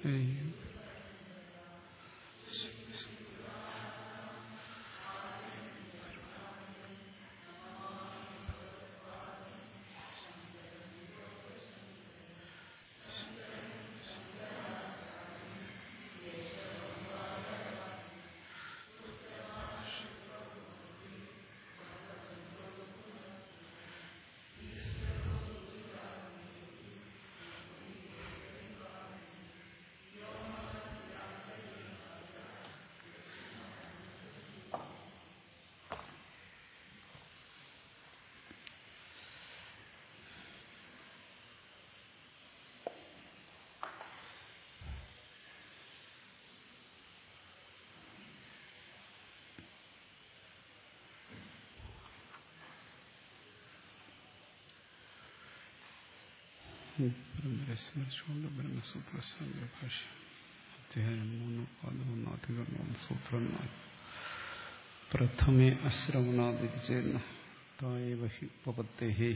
സ്മരിച്ചുകൊണ്ട് ബ്രഹ്മസൂത്രശാന്തി ഭാഷ്യം അധ്യായം മൂന്ന് പാദമൊന്ന് അധികരണം സൂത്രം നാല് പ്രഥമേ അശ്രവണാതിരിച്ചേർന്ന തായവ ഹി പപത്തേഹേ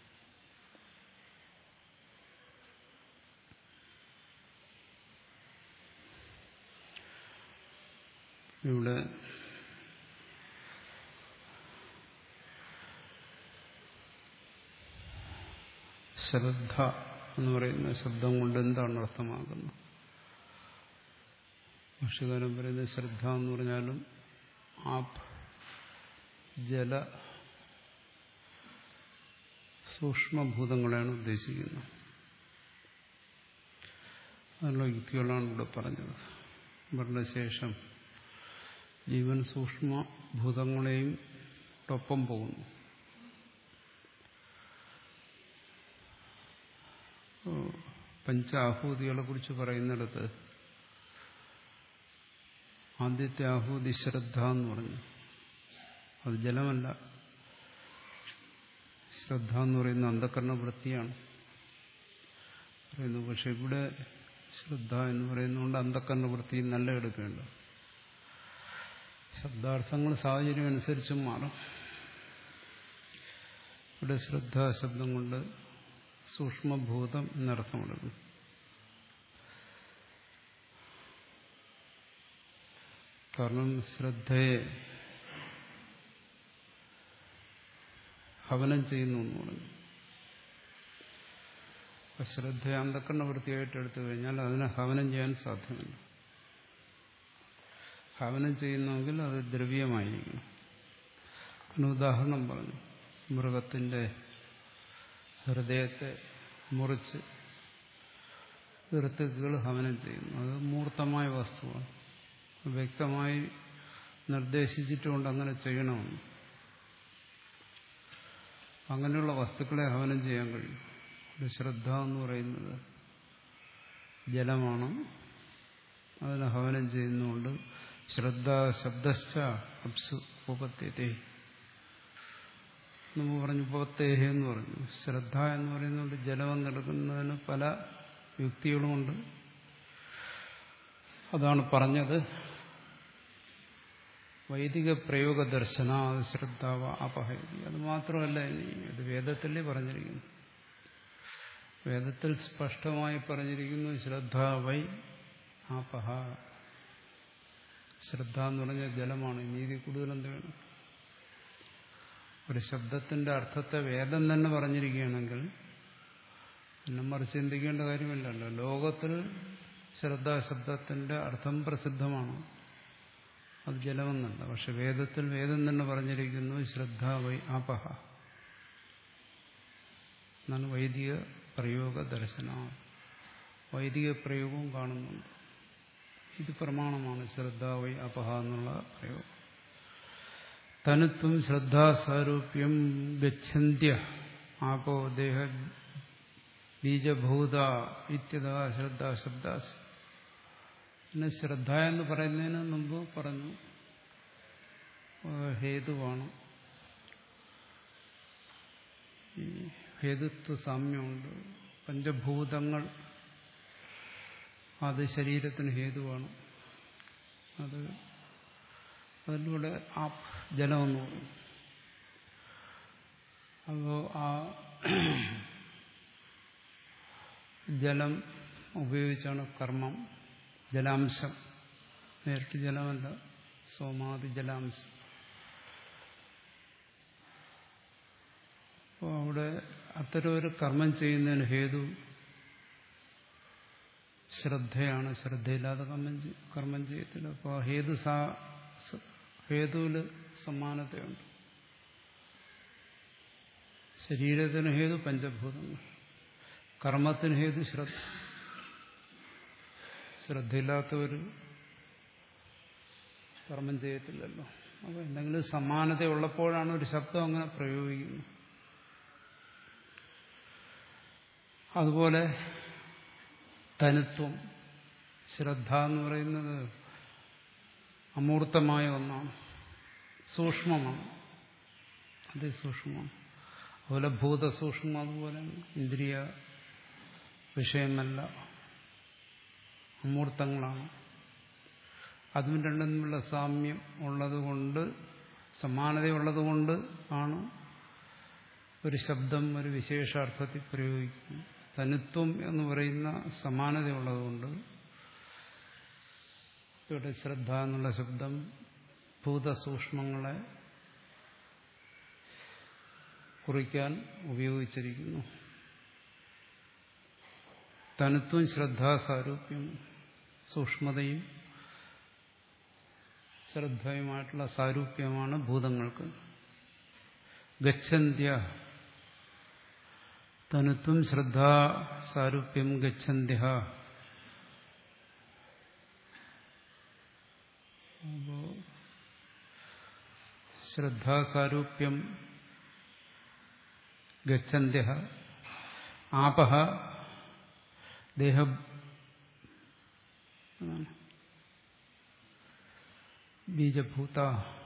ഇവിടെ ശ്രദ്ധ എന്ന് പറയുന്ന ശബ്ദം കൊണ്ട് എന്താണ് അർത്ഥമാക്കുന്നത് ഭാഷകാരൻ പറയുന്ന ശ്രദ്ധ എന്ന് പറഞ്ഞാലും ആപ് ജല സൂക്ഷ്മഭൂതങ്ങളെയാണ് ഉദ്ദേശിക്കുന്നത് അതിനുള്ള യുക്തികളാണ് ഇവിടെ പറഞ്ഞത് പറഞ്ഞ ശേഷം ജീവൻ സൂക്ഷ്മഭൂതങ്ങളെയും ഒപ്പം പോകുന്നു പഞ്ചാഹൂതികളെ കുറിച്ച് പറയുന്നിടത്ത് ആദ്യത്തെ ആഹൂതി ശ്രദ്ധ എന്ന് പറഞ്ഞു അത് ജലമല്ല ശ്രദ്ധ എന്ന് പറയുന്ന അന്ധകരണ വൃത്തിയാണ് പറയുന്നു പക്ഷെ ഇവിടെ ശ്രദ്ധ എന്ന് പറയുന്നതുകൊണ്ട് അന്ധകരണ വൃത്തി നല്ല എടുക്കേണ്ട ശബ്ദാർത്ഥങ്ങൾ സാഹചര്യം അനുസരിച്ചും മാറും ഇവിടെ ശ്രദ്ധ ശബ്ദം കൊണ്ട് സൂക്ഷ്മഭൂതം എന്നർത്ഥമെടുക്കും കാരണം ശ്രദ്ധയെ ഹവനം ചെയ്യുന്നു എന്ന് പറഞ്ഞു അപ്പൊ ശ്രദ്ധയെ അന്ധക്കണ്ണ വൃത്തിയായിട്ട് എടുത്തു കഴിഞ്ഞാൽ അതിനെ ഹവനം ചെയ്യാൻ സാധ്യമല്ല ഹവനം ചെയ്യുന്നെങ്കിൽ അത് ദ്രവ്യമായിരിക്കണം പിന്നെ ഉദാഹരണം പറഞ്ഞു മൃഗത്തിന്റെ ഹൃദയത്തെ മുറിച്ച് ഋത്തുക്കൾ ഹവനം ചെയ്യുന്നു അത് മൂർത്തമായ വസ്തുവാണ് വ്യക്തമായി നിർദ്ദേശിച്ചിട്ടുകൊണ്ട് അങ്ങനെ ചെയ്യണമെന്ന് അങ്ങനെയുള്ള വസ്തുക്കളെ ഹവനം ചെയ്യാൻ കഴിയും ഒരു ശ്രദ്ധ എന്ന് പറയുന്നത് ജലമാണ് അതിനെ ഹവനം ചെയ്യുന്നതുകൊണ്ട് ശ്രദ്ധ ശബ്ദശ്ച അപ്സു ഉപത്യത്തെ നമ്മൾ പറഞ്ഞു ഉപത്തേഹ എന്ന് പറഞ്ഞു ശ്രദ്ധ എന്ന് പറയുന്നത് ജലമെന്നെടുക്കുന്നതിന് പല യുക്തികളുമുണ്ട് അതാണ് പറഞ്ഞത് വൈദിക പ്രയോഗ ദർശന ശ്രദ്ധാവ അപഹരി അത് മാത്രമല്ല ഇനി അത് വേദത്തിലേ പറഞ്ഞിരിക്കുന്നു വേദത്തിൽ സ്പഷ്ടമായി പറഞ്ഞിരിക്കുന്നു ശ്രദ്ധ വൈ ആപഹ ശ്രദ്ധ എന്ന് പറഞ്ഞാൽ ജലമാണ് നീതി കൂടുതൽ എന്ത് വേണം ഒരു ശബ്ദത്തിന്റെ അർത്ഥത്തെ വേദം തന്നെ പറഞ്ഞിരിക്കുകയാണെങ്കിൽ പിന്നെ മറിച്ച് ചിന്തിക്കേണ്ട കാര്യമില്ലല്ലോ ലോകത്തിൽ ശ്രദ്ധാശബ്ദത്തിന്റെ അർത്ഥം പ്രസിദ്ധമാണ് അത് ജലമെന്നല്ല പക്ഷെ വേദത്തിൽ വേദം തന്നെ പറഞ്ഞിരിക്കുന്നു ശ്രദ്ധ വൈ ആപഹ എന്നാണ് വൈദിക പ്രയോഗ ദർശന വൈദിക പ്രയോഗവും കാണുന്നുണ്ട് ഇത് പ്രമാണമാണ് ശ്രദ്ധ വൈ അപഹ എന്നുള്ള പ്രയോഗം തനുത്വം ശ്രദ്ധാസാരൂപ്യം ഗച്ഛന്ത്യ ആപോ ദേഹ ബീജഭൂത ഇത്യത ശ്രദ്ധ ശബ്ദാസ് പിന്നെ ശ്രദ്ധ എന്ന് പറയുന്നതിന് മുമ്പ് പറഞ്ഞു ഹേതുവാണ് ഈ ഹേതുത്വ സാമ്യമുണ്ട് പഞ്ചഭൂതങ്ങൾ അത് ശരീരത്തിന് ഹേതുവാണ് അത് അതിലൂടെ ആ ജലമെന്ന് പറയും അപ്പോൾ ആ ജലം ഉപയോഗിച്ചാണ് കർമ്മം ജലാംശം നേരിട്ട് ജലമല്ല സോമാതി ജലാംശം അപ്പോൾ അവിടെ അത്തരം ഒരു കർമ്മം ചെയ്യുന്നതിന് ഹേതു ശ്രദ്ധയാണ് ശ്രദ്ധയില്ലാതെ കർമ്മം ചെയ്- കർമ്മം ചെയ്യത്തില്ല അപ്പോൾ ഹേതു സാ സ- ഹേതുവിൽ സമാനതയുണ്ട് ശരീരത്തിന് ഹേതു പഞ്ചഭൂതങ്ങൾ കർമ്മത്തിന് ഹേതു ശ്രദ്ധ ശ്രദ്ധയില്ലാത്തവർ കർമ്മം ചെയ്യത്തില്ലല്ലോ അപ്പോൾ എന്തെങ്കിലും സമാനത ഉള്ളപ്പോഴാണ് ഒരു ശബ്ദം അങ്ങനെ പ്രയോഗിക്കുന്നത് അതുപോലെ തനുത്വം ശ്രദ്ധ എന്ന് പറയുന്നത് അമൂർത്തമായ ഒന്നാണ് സൂക്ഷ്മമാണ് അതിസൂക്ഷ്മമാണ് അതുപോലെ ഭൂതസൂക്ഷ്മം അതുപോലെ ഇന്ദ്രിയ വിഷയമല്ല അമൂർത്തങ്ങളാണ് അതും രണ്ടും തമ്മിലുള്ള സാമ്യം ഉള്ളതുകൊണ്ട് സമാനതയുള്ളതുകൊണ്ട് ആണ് ഒരു ശബ്ദം ഒരു വിശേഷാർത്ഥത്തിൽ പ്രയോഗിക്കുന്നത് തനുത്വം എന്ന് പറയുന്ന സമാനതയുള്ളതുകൊണ്ട് ഇവിടെ ശ്രദ്ധ എന്നുള്ള ശബ്ദം ഭൂതസൂക്ഷ്മങ്ങളെ കുറിക്കാൻ ഉപയോഗിച്ചിരിക്കുന്നു തനുത്വം ശ്രദ്ധാസാരൂപ്യം സൂക്ഷ്മതയും ശ്രദ്ധയുമായിട്ടുള്ള സാരൂപ്യമാണ് ഭൂതങ്ങൾക്ക് ഗച്ഛന്ത്യ തനുത്വം ശ്രദ്ധാസാരൂപ്യം ഗച്ഛന്ത്യ അപ്പോ ശ്രദ്ധാസാരൂപ്യം ഗച്ഛന്ത്യ ആപഹ ദേഹ അതാണ്. ബീജഭൂത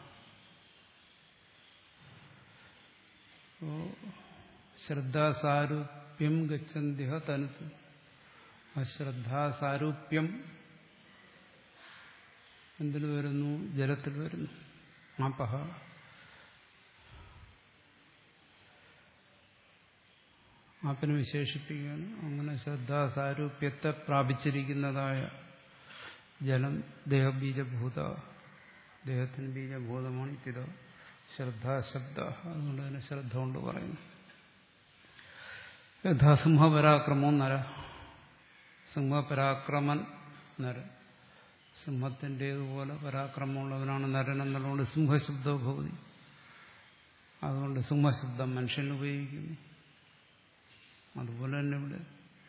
അപ്പോ ശ്രദ്ധാസാരൂപ്യം ഗച്ഛന്തിഹ തനുത്വം ആ ശ്രദ്ധാസാരൂപ്യം എന്തിൽ വരുന്നു ജലത്തിൽ വരുന്നു ആപഹ ആപ്പിനെ വിശേഷിപ്പിക്കുകയാണ് അങ്ങനെ ശ്രദ്ധാസാരൂപ്യത്തെ പ്രാപിച്ചിരിക്കുന്നതായ ജലം ദേഹബീജഭൂത ദേഹത്തിന് ബീജഭൂതമാണ് ഇത് ശ്രദ്ധാശബ്ദ അതുകൊണ്ട് തന്നെ ശ്രദ്ധ കൊണ്ട് പറയുന്നു യഥാ സിംഹപരാക്രമോ നര സിംഹപരാക്രമൻ നര സിംഹത്തിൻ്റേതുപോലെ പരാക്രമമുള്ളവനാണ് നരൻ എന്നുള്ളതുകൊണ്ട് സിംഹശബ്ദോ ഭവതി അതുകൊണ്ട് സിംഹശബ്ദം മനുഷ്യൻ ഉപയോഗിക്കുന്നു അതുപോലെ തന്നെ ഇവിടെ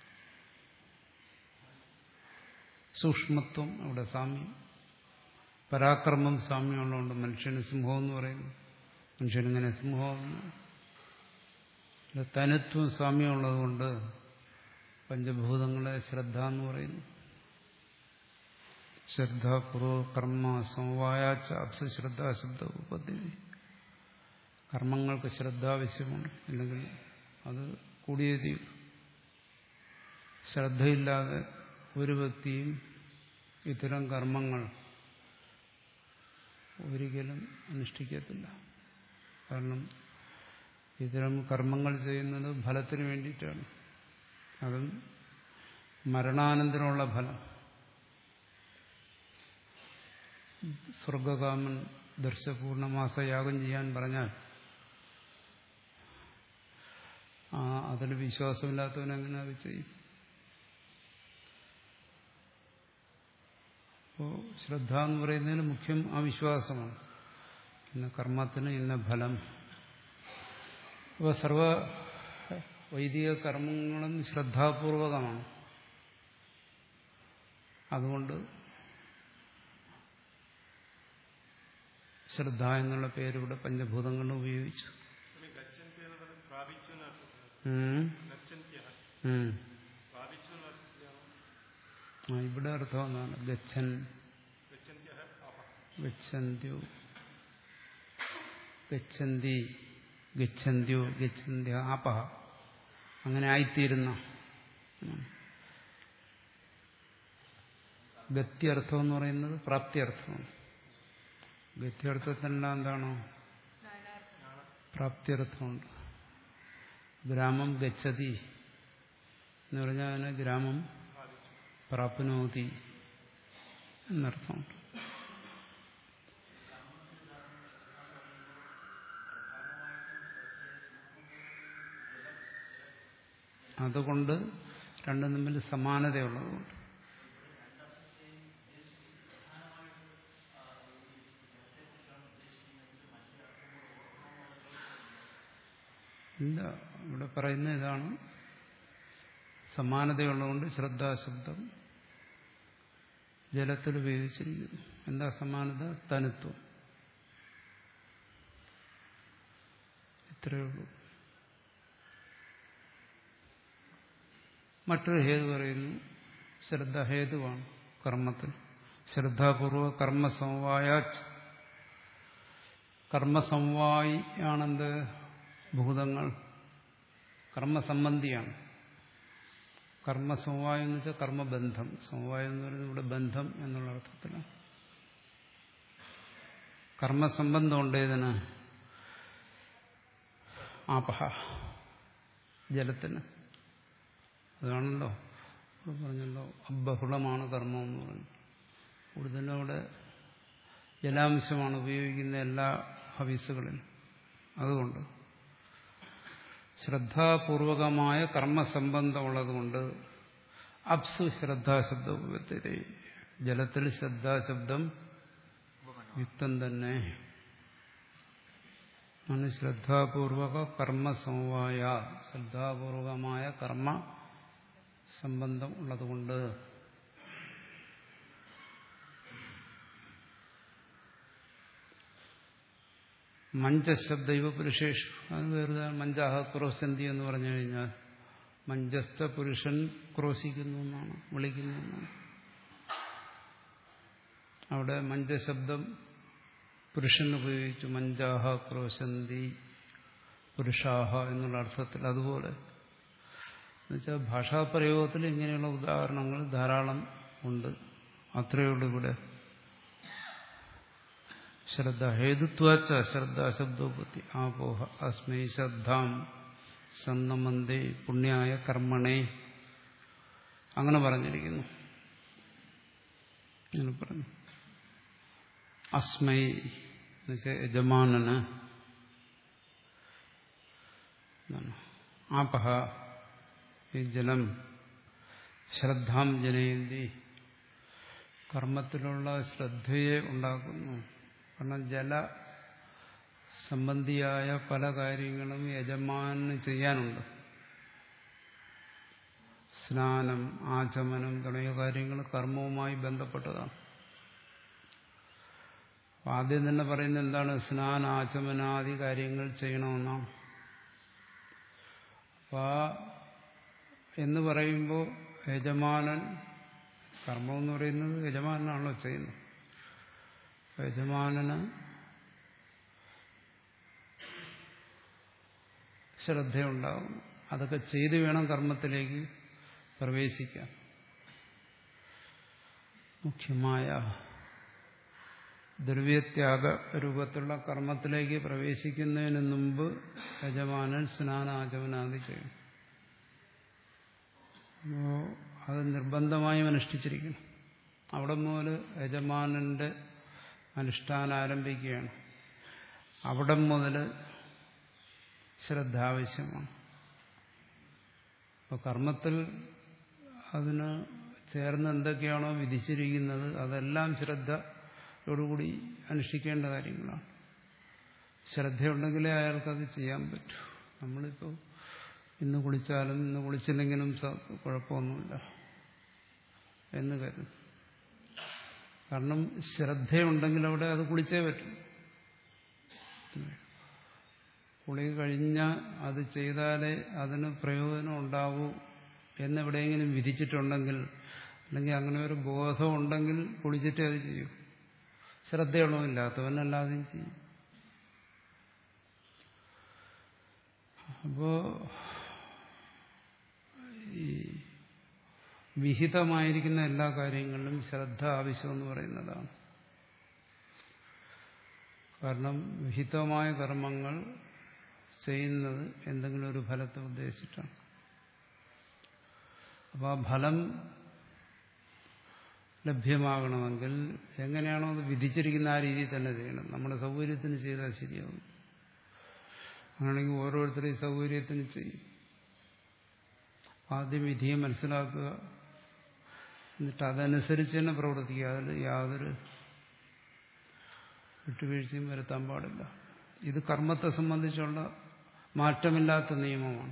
സൂക്ഷ്മത്വം ഇവിടെ സാമ്യം പരാക്രമം സാമ്യമുള്ളതുകൊണ്ട് മനുഷ്യന് സിംഹം എന്ന് പറയുന്നു മനുഷ്യനിങ്ങനെ സിംഹം തനുത്വം സാമ്യമുള്ളതുകൊണ്ട് പഞ്ചഭൂതങ്ങളെ ശ്രദ്ധ എന്ന് പറയുന്നു ശ്രദ്ധ പൂർവ കർമ്മ സമവായാച്ച അപ്സശ്രദ്ധ ശബ്ദ പദ്ധതി കർമ്മങ്ങൾക്ക് ശ്രദ്ധ ആവശ്യമാണ് അല്ലെങ്കിൽ അത് കൂടിയേ തീരും ശ്രദ്ധയില്ലാതെ ഒരു വ്യക്തിയും ഇത്തരം കർമ്മങ്ങൾ ഒരിക്കലും അനുഷ്ഠിക്കത്തില്ല കാരണം ഇത്തരം കർമ്മങ്ങൾ ചെയ്യുന്നത് ഫലത്തിന് വേണ്ടിയിട്ടാണ് അതും മരണാനന്തരമുള്ള ഫലം സ്വർഗകാമൻ ദർശപൂർണമാസ യാഗം ചെയ്യാൻ പറഞ്ഞാൽ ആ അതിൽ വിശ്വാസമില്ലാത്തവൻ എങ്ങനെ അത് ചെയ്യും അപ്പോൾ ശ്രദ്ധ എന്ന് പറയുന്നതിന് മുഖ്യം ആ വിശ്വാസമാണ് ഇന്ന കർമ്മത്തിന് ഇന്ന ഫലം അപ്പോൾ സർവ വൈദിക കർമ്മങ്ങളും ശ്രദ്ധാപൂർവകമാണ് അതുകൊണ്ട് ശ്രദ്ധ എന്നുള്ള പേരിവിടെ പഞ്ചഭൂതങ്ങൾ ഉപയോഗിച്ചു ഗച്ഛന്തി എന്ന് പറഞ്ഞ് പ്രാപിച്ചു എന്ന് അർത്ഥത്തിലാണ്. ഉം. ഗച്ഛന്ത്യ ഉം. പ്രാപിച്ചു എന്ന് അർത്ഥത്തിലാണ്. ആ, ഇവിടെ അർത്ഥം എന്താണ് ഗച്ഛൻ ഗച്ഛന്ത്യ അപ ഗച്ഛന്ത്യോ ഗച്ഛന്തി ഗച്ഛന്ത്യോ ഗച്ഛന്ത്യ ആപഹ അങ്ങനെ ആയിത്തീരുന്ന ഉം. ഗത്യർത്ഥം എന്ന് പറയുന്നത് പ്രാപ്തിയർത്ഥമാണ് ഗത്യർത്ഥത്തിനെല്ലാം എന്താണോ പ്രാപ്തിയർത്ഥമുണ്ട് ഗ്രാമം ഗച്ഛതി എന്ന് പറഞ്ഞാൽ അതിന് ഗ്രാമം പ്രാപ്നോതി എന്നർത്ഥമുണ്ട് അതുകൊണ്ട് രണ്ടും തമ്മിൽ സമാനതയുള്ളതുകൊണ്ട് ഇല്ല ഇവിടെ പറയുന്ന ഇതാണ് സമാനതയുള്ളതുകൊണ്ട് ശ്രദ്ധാശബ്ദം ജലത്തിൽ ഉപയോഗിച്ചിരിക്കുന്നു എന്താ സമാനത തനുത്വം ഇത്രയേ ഉള്ളൂ മറ്റൊരു ഹേതു പറയുന്നു ശ്രദ്ധ ഹേതുവാണ് കർമ്മത്തിൽ ശ്രദ്ധാപൂർവ കർമ്മസമവായ കർമ്മസമവായി ആണെന്ത് ഭൂതങ്ങൾ കർമ്മസംബന്ധിയാണ് കർമ്മസമവായം എന്ന് വെച്ചാൽ കർമ്മബന്ധം സമവായം എന്ന് പറയുന്നത് ഇവിടെ ബന്ധം എന്നുള്ള അർത്ഥത്തിലാണ് കർമ്മസംബന്ധമുണ്ട് ഇതിന് ആപഹ ജലത്തിന് അതാണല്ലോ ഇവിടെ പറഞ്ഞല്ലോ അബഹുളമാണ് കർമ്മം എന്ന് പറഞ്ഞു കൂടുതലും അവിടെ ജലാംശമാണ് ഉപയോഗിക്കുന്ന എല്ലാ ഹവിസുകളിലും അതുകൊണ്ട് ശ്രദ്ധാപൂർവകമായ കർമ്മസംബന്ധമുള്ളതുകൊണ്ട് അപ്സു ശ്രദ്ധാശബ്ദ ഉപത്തിരി ജലത്തിൽ ശ്രദ്ധാശബ്ദം യുക്തം തന്നെ ആണ് ശ്രദ്ധാപൂർവക കർമ്മസമവായ ശ്രദ്ധാപൂർവകമായ കർമ്മ സംബന്ധം ഉള്ളതുകൊണ്ട് മഞ്ചശബ്ദ ഇവ പുരുഷേഷു അത് വെറുതെ മഞ്ചാഹ ക്രോസന്തി എന്ന് പറഞ്ഞു കഴിഞ്ഞാൽ മഞ്ചസ്ഥ പുരുഷൻ ക്രോശിക്കുന്നു എന്നാണ് വിളിക്കുന്നു എന്നാണ് അവിടെ മഞ്ചശബ്ദം പുരുഷൻ ഉപയോഗിച്ചു മഞ്ചാഹ ക്രോശന്തി പുരുഷാഹ എന്നുള്ള അർത്ഥത്തിൽ അതുപോലെ എന്നുവെച്ചാൽ ഭാഷാപ്രയോഗത്തിൽ ഇങ്ങനെയുള്ള ഉദാഹരണങ്ങൾ ധാരാളം ഉണ്ട് അത്രയേ ഉള്ളൂ ഇവിടെ ശ്രദ്ധ ഹേതുത്വാച്ച ശ്രദ്ധ ശബ്ദോപത്തി ആപോഹ അസ്മൈ ശ്രദ്ധാം സന്നമന്തേ പുണ്യായ കർമ്മണേ അങ്ങനെ പറഞ്ഞിരിക്കുന്നു അങ്ങനെ പറഞ്ഞു അസ്മൈ എന്നുവെച്ചാൽ യജമാനന് ആപഹ ഈ ജലം ശ്രദ്ധാം ജനയന്തി കർമ്മത്തിലുള്ള ശ്രദ്ധയെ ഉണ്ടാക്കുന്നു കാരണം ജല സംബന്ധിയായ പല കാര്യങ്ങളും യജമാന് ചെയ്യാനുണ്ട് സ്നാനം ആചമനം തുടങ്ങിയ കാര്യങ്ങൾ കർമ്മവുമായി ബന്ധപ്പെട്ടതാണ് ആദ്യം തന്നെ പറയുന്നത് എന്താണ് സ്നാന ആചമനാദി കാര്യങ്ങൾ ചെയ്യണമെന്നാണ് അപ്പൊ എന്ന് പറയുമ്പോൾ യജമാനൻ കർമ്മം എന്ന് പറയുന്നത് യജമാനാണല്ലോ ചെയ്യുന്നത് യജമാനന് ശ്രദ്ധയുണ്ടാകും അതൊക്കെ ചെയ്തു വേണം കർമ്മത്തിലേക്ക് പ്രവേശിക്കാൻ മുഖ്യമായ ദ്രവ്യത്യാഗ രൂപത്തിലുള്ള കർമ്മത്തിലേക്ക് പ്രവേശിക്കുന്നതിന് മുമ്പ് യജമാനൻ സ്നാനാചമനാദി ചെയ്യും അപ്പോൾ അത് നിർബന്ധമായും അനുഷ്ഠിച്ചിരിക്കണം അവിടെ മുതൽ യജമാനന്റെ അനുഷ്ഠാനം ആരംഭിക്കുകയാണ് അവിടെ മുതൽ ശ്രദ്ധ ആവശ്യമാണ് അപ്പോൾ കർമ്മത്തിൽ അതിന് ചേർന്ന് എന്തൊക്കെയാണോ വിധിച്ചിരിക്കുന്നത് അതെല്ലാം ശ്രദ്ധയോടുകൂടി അനുഷ്ഠിക്കേണ്ട കാര്യങ്ങളാണ് ശ്രദ്ധയുണ്ടെങ്കിലേ അയാൾക്കത് ചെയ്യാൻ പറ്റൂ നമ്മളിപ്പോൾ ഇന്ന് കുളിച്ചാലും ഇന്ന് കുളിച്ചില്ലെങ്കിലും കുഴപ്പമൊന്നുമില്ല എന്ന് കരുതും കാരണം ശ്രദ്ധയുണ്ടെങ്കിൽ അവിടെ അത് കുളിച്ചേ പറ്റും കുളി കഴിഞ്ഞ അത് ചെയ്താലേ അതിന് പ്രയോജനം ഉണ്ടാകൂ എന്നെവിടെയെങ്കിലും വിധിച്ചിട്ടുണ്ടെങ്കിൽ അല്ലെങ്കിൽ അങ്ങനെ ഒരു ബോധം ഉണ്ടെങ്കിൽ കുളിച്ചിട്ടേ അത് ചെയ്യൂ ശ്രദ്ധയുള്ളതില്ലാത്തവനല്ലാതെയും ചെയ്യും അപ്പോ ഈ വിഹിതമായിരിക്കുന്ന എല്ലാ കാര്യങ്ങളിലും ശ്രദ്ധ ആവശ്യമെന്ന് പറയുന്നതാണ് കാരണം വിഹിതമായ കർമ്മങ്ങൾ ചെയ്യുന്നത് എന്തെങ്കിലും ഒരു ഫലത്തെ ഉദ്ദേശിച്ചിട്ടാണ് അപ്പോൾ ആ ഫലം ലഭ്യമാകണമെങ്കിൽ എങ്ങനെയാണോ അത് വിധിച്ചിരിക്കുന്ന ആ രീതിയിൽ തന്നെ ചെയ്യണം നമ്മുടെ സൗകര്യത്തിന് ചെയ്താൽ ശരിയാവും അങ്ങനെയാണെങ്കിൽ ഓരോരുത്തരുടെയും സൗകര്യത്തിന് ചെയ്യും ആദ്യം വിധിയെ മനസ്സിലാക്കുക എന്നിട്ട് അതനുസരിച്ച് തന്നെ പ്രവർത്തിക്കുക അതിൽ യാതൊരു വിട്ടുവീഴ്ചയും വരുത്താൻ പാടില്ല ഇത് കർമ്മത്തെ സംബന്ധിച്ചുള്ള മാറ്റമില്ലാത്ത നിയമമാണ്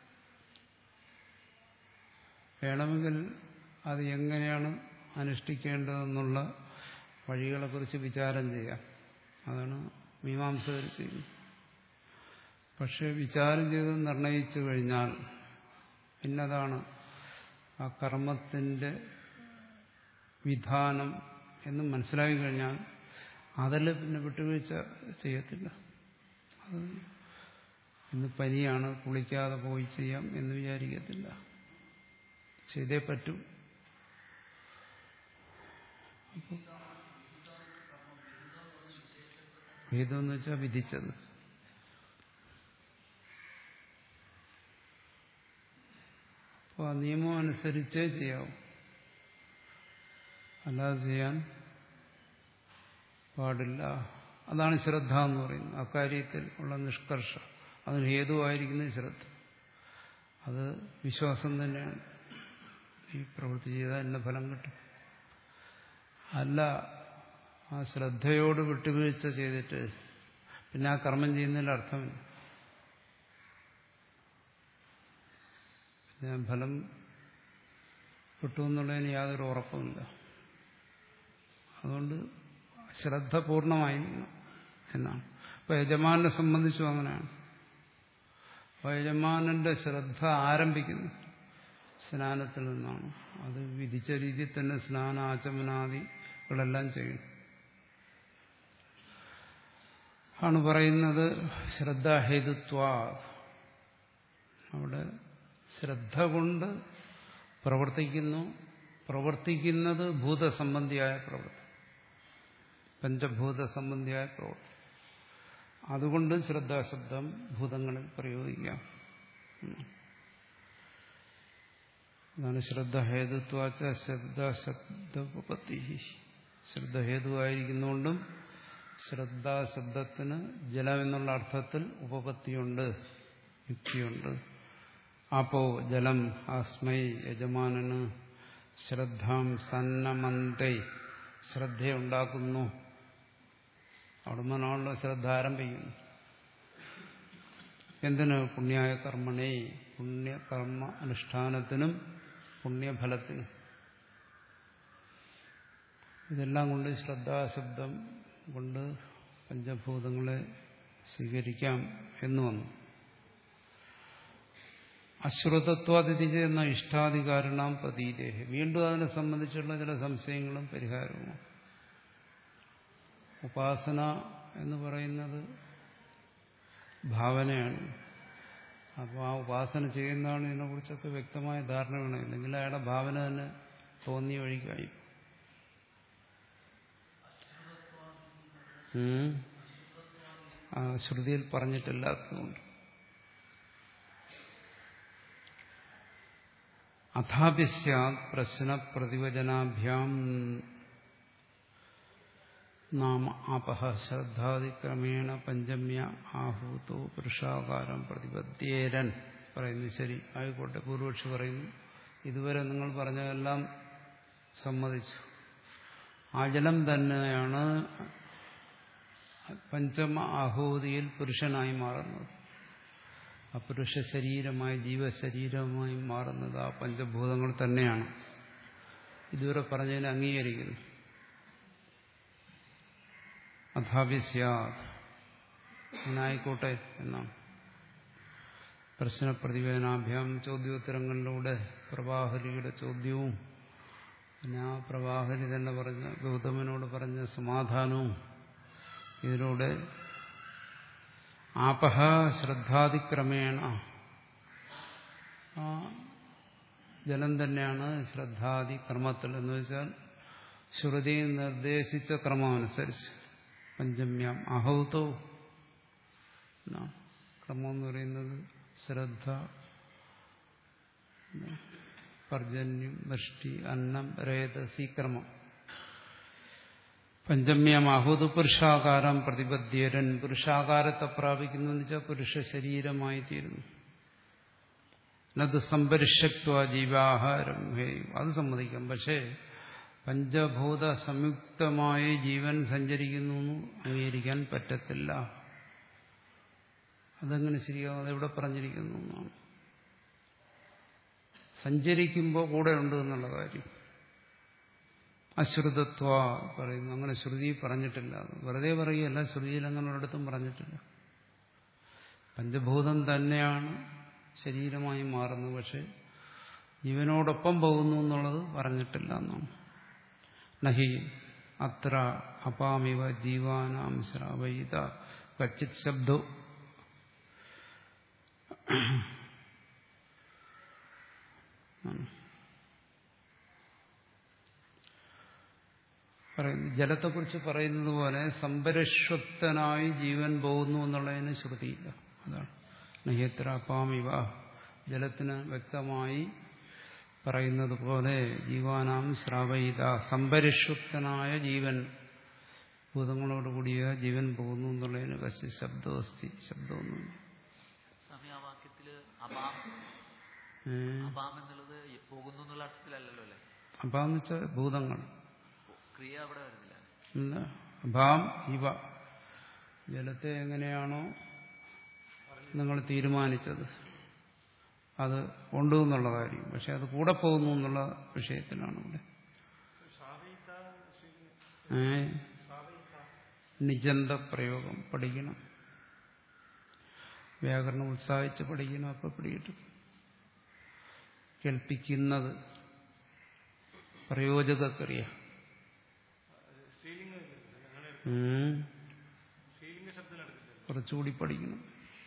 വേണമെങ്കിൽ അത് എങ്ങനെയാണ് അനുഷ്ഠിക്കേണ്ടതെന്നുള്ള വഴികളെക്കുറിച്ച് വിചാരം ചെയ്യാം അതാണ് മീമാംസകർ ചെയ്യുന്നത് പക്ഷെ വിചാരം ചെയ്ത് നിർണയിച്ചു കഴിഞ്ഞാൽ പിന്നതാണ് ആ കർമ്മത്തിന്റെ വിധാനം എന്ന് മനസ്സിലാക്കി കഴിഞ്ഞാൽ അതിൽ പിന്നെ വിട്ടുവീഴ്ച ചെയ്യത്തില്ല അത് ഇന്ന് പനിയാണ് കുളിക്കാതെ പോയി ചെയ്യാം എന്ന് വിചാരിക്കത്തില്ല ചെയ്തേ പറ്റൂ ഭേദമെന്ന് വെച്ചാൽ വിധിച്ചത് അപ്പോൾ ആ നിയമം അനുസരിച്ചേ ചെയ്യാവൂ അല്ലാതെ ചെയ്യാൻ പാടില്ല അതാണ് ശ്രദ്ധ എന്ന് പറയുന്നത് അക്കാര്യത്തിൽ ഉള്ള നിഷ്കർഷ അതിന് ഹേതുവായിരിക്കുന്നത് ശ്രദ്ധ അത് വിശ്വാസം തന്നെയാണ് ഈ പ്രവൃത്തി ചെയ്താൽ എന്നെ ഫലം കിട്ടും അല്ല ആ ശ്രദ്ധയോട് വിട്ടുവീഴ്ച ചെയ്തിട്ട് പിന്നെ ആ കർമ്മം ചെയ്യുന്നതിൽ അർത്ഥമില്ല പിന്നെ ഫലം കിട്ടുമെന്നുള്ളതിന് യാതൊരു ഉറപ്പുമില്ല അതുകൊണ്ട് ശ്രദ്ധ പൂർണ്ണമായിരിക്കണം എന്നാണ് അപ്പൊ യജമാനെ സംബന്ധിച്ചും അങ്ങനെയാണ് അപ്പൊ യജമാനന്റെ ശ്രദ്ധ ആരംഭിക്കുന്നു സ്നാനത്തിൽ നിന്നാണ് അത് വിധിച്ച രീതിയിൽ തന്നെ സ്നാന ആചമനാദികളെല്ലാം ചെയ്യും ആണ് പറയുന്നത് ശ്രദ്ധാഹേതുത്വ അവിടെ ശ്രദ്ധ കൊണ്ട് പ്രവർത്തിക്കുന്നു പ്രവർത്തിക്കുന്നത് ഭൂതസംബന്ധിയായ പ്രവൃത്തി പഞ്ചഭൂത സംബന്ധിയായ പ്രവൃത്തി അതുകൊണ്ട് ശ്രദ്ധാശബ്ദം ഭൂതങ്ങളിൽ പ്രയോഗിക്കാം അതാണ് ശ്രദ്ധഹേതുത്വാച്ച ശ്രദ്ധാശബ്ദോപത്തി ശ്രദ്ധഹേതുവായിരിക്കുന്നുകൊണ്ടും ശ്രദ്ധാശബ്ദത്തിന് ജലം എന്നുള്ള അർത്ഥത്തിൽ ഉപപത്തിയുണ്ട് യുക്തിയുണ്ട് അപ്പോ ജലം ആസ്മൈ യജമാനന് ശ്രദ്ധാം സന്നമന്തൈ ശ്രദ്ധയുണ്ടാക്കുന്നു അവിടെ നിന്നാണല്ലോ ശ്രദ്ധ ആരംഭിക്കുന്നു എന്തിന് പുണ്യായ കർമ്മണേ പുണ്യകർമ്മ അനുഷ്ഠാനത്തിനും പുണ്യഫലത്തിനും ഇതെല്ലാം കൊണ്ട് ശ്രദ്ധാശബ്ദം കൊണ്ട് പഞ്ചഭൂതങ്ങളെ സ്വീകരിക്കാം എന്ന് വന്നു അശ്രുതത്വാതിഥി ചെയ്യുന്ന ഇഷ്ടാധികാരണം പ്രതീതേഹ വീണ്ടും അതിനെ സംബന്ധിച്ചുള്ള ചില സംശയങ്ങളും പരിഹാരവുമാണ് ഉപാസന എന്ന് പറയുന്നത് ഭാവനയാണ് അപ്പോൾ ആ ഉപാസന ചെയ്യുന്നതാണ് ഇതിനെക്കുറിച്ചൊക്കെ വ്യക്തമായ ധാരണ വേണം ഇല്ലെങ്കിൽ അയാളുടെ ഭാവന തന്നെ തോന്നിയ വഴിക്കായി ആ ശ്രുതിയിൽ പറഞ്ഞിട്ടില്ലാത്തതുകൊണ്ട് അഥാപിസ്യാത് പ്രശ്ന പ്രതിവചനാഭ്യാം നാമ ആപഹ ശ്രദ്ധാതിക്രമേണ പഞ്ചമ്യ ആഹൂതോ പുരുഷാകാരം പ്രതിപദ്യേരൻ പറയുന്നു ശരി ആയിക്കോട്ടെ പൂർവക്ഷി പറയുന്നു ഇതുവരെ നിങ്ങൾ പറഞ്ഞതെല്ലാം സമ്മതിച്ചു ആ ജലം തന്നെയാണ് പഞ്ചമ ആഹൂതിയിൽ പുരുഷനായി മാറുന്നത് ആ പുരുഷ ശരീരമായി ജീവശരീരമായി മാറുന്നത് ആ പഞ്ചഭൂതങ്ങൾ തന്നെയാണ് ഇതുവരെ പറഞ്ഞതിനെ അംഗീകരിക്കുന്നു അഥാപിസ്യാത് എന്നായിക്കോട്ടെ എന്നാണ് പ്രശ്നപ്രതിവേദനാഭ്യാം ചോദ്യോത്തരങ്ങളിലൂടെ പ്രവാഹരിയുടെ ചോദ്യവും പിന്നെ ആ പ്രവാഹരി തന്നെ പറഞ്ഞ ഗൗതമനോട് പറഞ്ഞ സമാധാനവും ഇതിലൂടെ ആപഹ ശ്രദ്ധാതിക്രമേണ ആ ജലം തന്നെയാണ് ശ്രദ്ധാദി ക്രമത്തിൽ എന്ന് വെച്ചാൽ ശ്രുതി നിർദ്ദേശിച്ച ക്രമമനുസരിച്ച് പഞ്ചമ്യാം അഹൗതോ ക്രമം എന്ന് പറയുന്നത് ശ്രദ്ധ പർജന്യം വൃഷ്ടി അന്നം രേതസി ക്രമം പഞ്ചമ്യമാഹുത് പുരുഷാകാരം പ്രതിപദ്ധ്യരൻ പുരുഷാകാരത്തെ പ്രാപിക്കുന്നു എന്ന് വെച്ചാൽ പുരുഷ ശരീരമായി തീരുന്നു അത് സംപരിഷത്വ ജീവാഹാരം ഹേയും അത് സമ്മതിക്കാം പക്ഷേ പഞ്ചഭൂത സംയുക്തമായി ജീവൻ സഞ്ചരിക്കുന്നു എന്ന് അംഗീകരിക്കാൻ പറ്റത്തില്ല അതെങ്ങനെ ശരിയാവും അതെവിടെ പറഞ്ഞിരിക്കുന്നു എന്നാണ് സഞ്ചരിക്കുമ്പോൾ കൂടെ ഉണ്ട് എന്നുള്ള കാര്യം അശ്രുതത്വ പറയുന്നു അങ്ങനെ ശ്രുതി പറഞ്ഞിട്ടില്ല വെറുതെ പറയുകയല്ല ശ്രുതിയിൽ അങ്ങനെ ഒരിടത്തും പറഞ്ഞിട്ടില്ല പഞ്ചഭൂതം തന്നെയാണ് ശരീരമായി മാറുന്നത് പക്ഷെ ജീവനോടൊപ്പം പോകുന്നു എന്നുള്ളത് പറഞ്ഞിട്ടില്ല എന്നാണ് നഹി അത്ര അപാമിവ ജീവാനാം ശ്രാവയിത കച്ചിത് ശബ്ദോ പറയുന്നു ജലത്തെക്കുറിച്ച് പറയുന്നത് പോലെ സംപരശ്വത്തനായി ജീവൻ പോകുന്നു എന്നുള്ളതിന് ശ്രുതിയില്ല അതാണ് നഹ്യത്ര അപ്പാമിവ ജലത്തിന് വ്യക്തമായി പറയുന്നത് പോലെ ജീവാനാം ശ്രാവയിത സംപരിഷുപ്തനായ ജീവൻ ഭൂതങ്ങളോട് കൂടിയ ജീവൻ പോകുന്നു എന്നുള്ളതിന് കശി ശബ്ദവസ്തി ശബ്ദമൊന്നുമില്ല സ്വാമി ആ വാക്യത്തില് അപാം ഏ? അപാം എന്നുള്ളത് പോകുന്നു എന്നുള്ള അർത്ഥത്തിലല്ലല്ലോ അല്ലെ അപ്പാന്ന് വെച്ചാൽ ഭൂതങ്ങൾ ക്രിയ അവിടെ വരുന്നില്ല എന്താ അഭാം ഇവ ജലത്തെ എങ്ങനെയാണോ നിങ്ങൾ തീരുമാനിച്ചത് അത് ഉണ്ട് എന്നുള്ള കാര്യം പക്ഷെ അത് കൂടെ പോകുന്നു എന്നുള്ള വിഷയത്തിലാണ് ഇവിടെ സാവയിത്ത ശ്രീ- ഏ സാവയിത്ത നിജന്ത പ്രയോഗം പഠിക്കണം വ്യാകരണം ഉത്സാഹിച്ച് പഠിക്കണം അപ്പൊ പിടികിട്ടും കേൾപ്പിക്കുന്നത് പ്രയോജകക്രിയ സ്ത്രീലിംഗ അങ്ങനെ ഉം. സ്ത്രീലിംഗ ശബ്ദം എടുത്തില്ല കുറച്ചുകൂടി പഠിക്കണം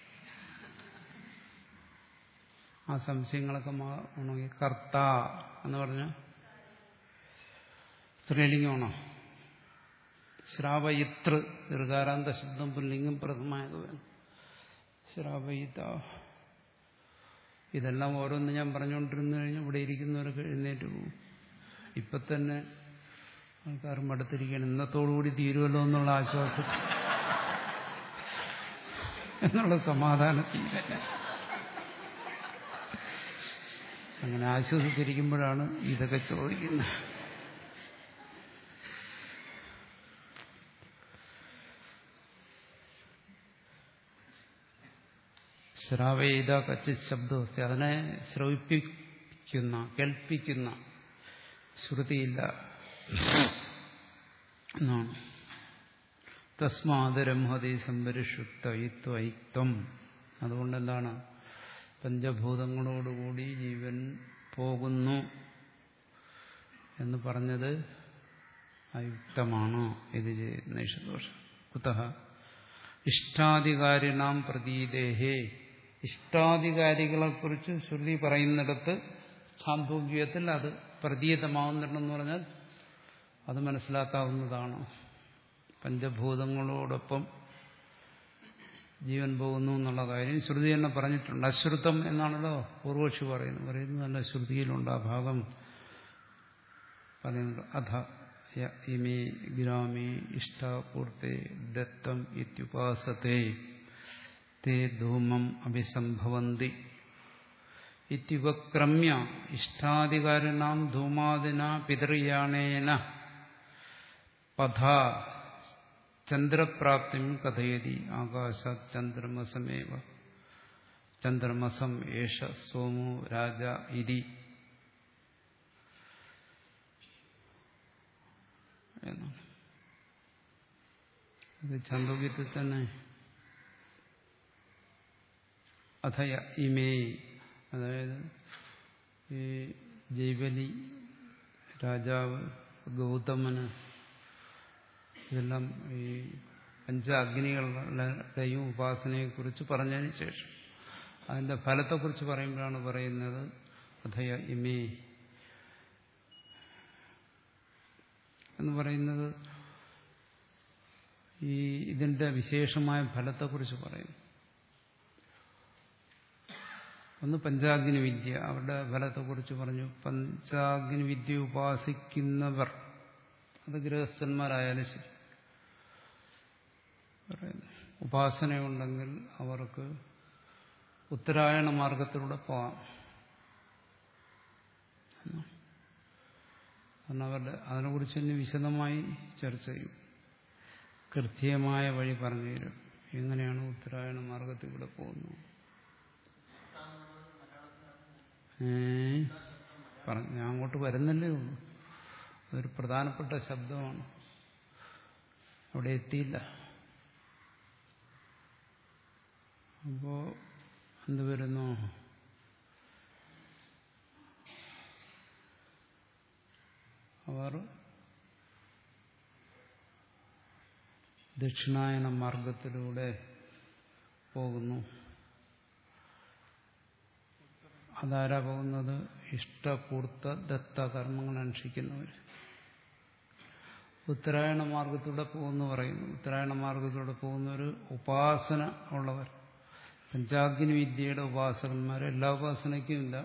ആ സംശയങ്ങളൊക്കെ മാറണമെങ്കിൽ കർത്ത എന്ന് പറഞ്ഞ സ്ത്രീലിംഗമാണോ ശ്രാവയിതൃ ദീർഘാരാന്ത ശബ്ദം പുല്ലിംഗം പ്രഥമായത് വേണം ശ്രാവയിത ഇതെല്ലാം ഓരോന്ന് ഞാൻ പറഞ്ഞുകൊണ്ടിരുന്നു കഴിഞ്ഞാൽ ഇവിടെ ഇരിക്കുന്നവർക്ക് എഴുന്നേറ്റ് പോകും ഇപ്പൊ തന്നെ ആൾക്കാർ മടുത്തിരിക്കുകയാണ് ഇന്നത്തോടുകൂടി തീരുമല്ലോ എന്നുള്ള ആശ്വാസം എന്നുള്ള സമാധാനത്തിൽ അങ്ങനെ ആശ്വസിച്ചിരിക്കുമ്പോഴാണ് ഇതൊക്കെ ചോദിക്കുന്നത് ശ്രാവേദ കച്ചിത് ശബ്ദമൊക്കെ അതിനെ ശ്രവിപ്പിക്കുന്ന കേൾപ്പിക്കുന്ന ശ്രുതിയില്ല എന്നാണ് തസ്മാതരംഹതി സംപരിഷുപ്തയിത്വം അതുകൊണ്ട് എന്താണ് പഞ്ചഭൂതങ്ങളോടുകൂടി ജീവൻ പോകുന്നു എന്ന് പറഞ്ഞത് അയുക്തമാണ് ഇത് നൈഷദോഷം കുത ഇഷ്ടാധികാരിണാം പ്രതീതേഹേ ഇഷ്ടാധികാരികളെക്കുറിച്ച് ശ്രുതി പറയുന്നിടത്ത് ഛാന്തോഗ്യത്തിൽ അത് പ്രതീതമാവുന്നുണ്ടെന്ന് പറഞ്ഞാൽ അത് മനസ്സിലാക്കാവുന്നതാണ് പഞ്ചഭൂതങ്ങളോടൊപ്പം ജീവൻ പോകുന്നു എന്നുള്ള കാര്യം ശ്രുതി തന്നെ പറഞ്ഞിട്ടുണ്ട് അശ്രുതം എന്നാണല്ലോ പൂർവക്ഷി പറയുന്നത് പറയുന്നതല്ല ശ്രുതിയിലുണ്ട് ആ ഭാഗം പറയുന്നുണ്ട് അധ യ ഇമേ ഗ്രാമേ ഇഷ്ടാപൂർത്തെ ദത്തം ഇത്യുപാസത്തെ തേ ധൂമം അഭിസംഭവന്തി ഇത്യുപക്രമ്യ ഇഷ്ടാധികാരിണാം ധൂമാദിന പിതൃയാണേന പഥ ചന്ദ്രപ്രാപ്തിം കഥയതി ആകാശാത് ചന്ദ്രമസമേവ ചന്ദ്രമസം ഏഷ സോമോ രാജ ഇതി എന്നാണ് ഇത് ചന്ദ്രോഗ്യത്തിൽ തന്നെ അഥയ ഇമേ അതായത് ഈ ജൈവലി രാജാവ് ഗൗതമന് ഇതെല്ലാം ഈ പഞ്ച അഗ്നികളുടെയും ഉപാസനയെക്കുറിച്ച് പറഞ്ഞതിന് ശേഷം അതിന്റെ ഫലത്തെക്കുറിച്ച് പറയുമ്പോഴാണ് പറയുന്നത് അഥയ ഇമേ എന്ന് പറയുന്നത് ഈ ഇതിന്റെ വിശേഷമായ ഫലത്തെക്കുറിച്ച് പറയുന്നു ഒന്ന് പഞ്ചാഗ്നി വിദ്യ അവരുടെ ഫലത്തെക്കുറിച്ച് പറഞ്ഞു പഞ്ചാഗ്നി വിദ്യ ഉപാസിക്കുന്നവർ അത് ഗൃഹസ്ഥന്മാരായാലും ശരി പറയുന്നു ഉപാസനയുണ്ടെങ്കിൽ അവർക്ക് ഉത്തരായണ മാർഗത്തിലൂടെ പോകാം കാരണം അവരുടെ അതിനെക്കുറിച്ച് ഇനി വിശദമായി ചർച്ച ചെയ്യും കൃത്യമായ വഴി പറഞ്ഞു തരും എങ്ങനെയാണ് ഉത്തരായണ മാർഗത്തിലൂടെ പോകുന്നത് ഏ പറഞ്ഞു ഞാൻ അങ്ങോട്ട് വരുന്നല്ലേ ഉള്ളൂ അതൊരു പ്രധാനപ്പെട്ട ശബ്ദമാണ് അവിടെ എത്തിയില്ല അപ്പോ എന്ത് വരുന്നു അവർ ദക്ഷിണായന മാർഗത്തിലൂടെ പോകുന്നു അതാരാ പോകുന്നത് ഇഷ്ടപൂർത്ത ദത്ത കർമ്മങ്ങൾ അനുഷ്ഠിക്കുന്നവർ ഉത്തരായണ മാർഗത്തിലൂടെ പോകുന്നു പറയുന്നു ഉത്തരായണ മാർഗത്തിലൂടെ പോകുന്നവർ ഉപാസന ഉള്ളവർ പഞ്ചാഗ്നി വിദ്യയുടെ ഉപാസകന്മാർ എല്ലാ ഉപാസനയ്ക്കും ഇല്ല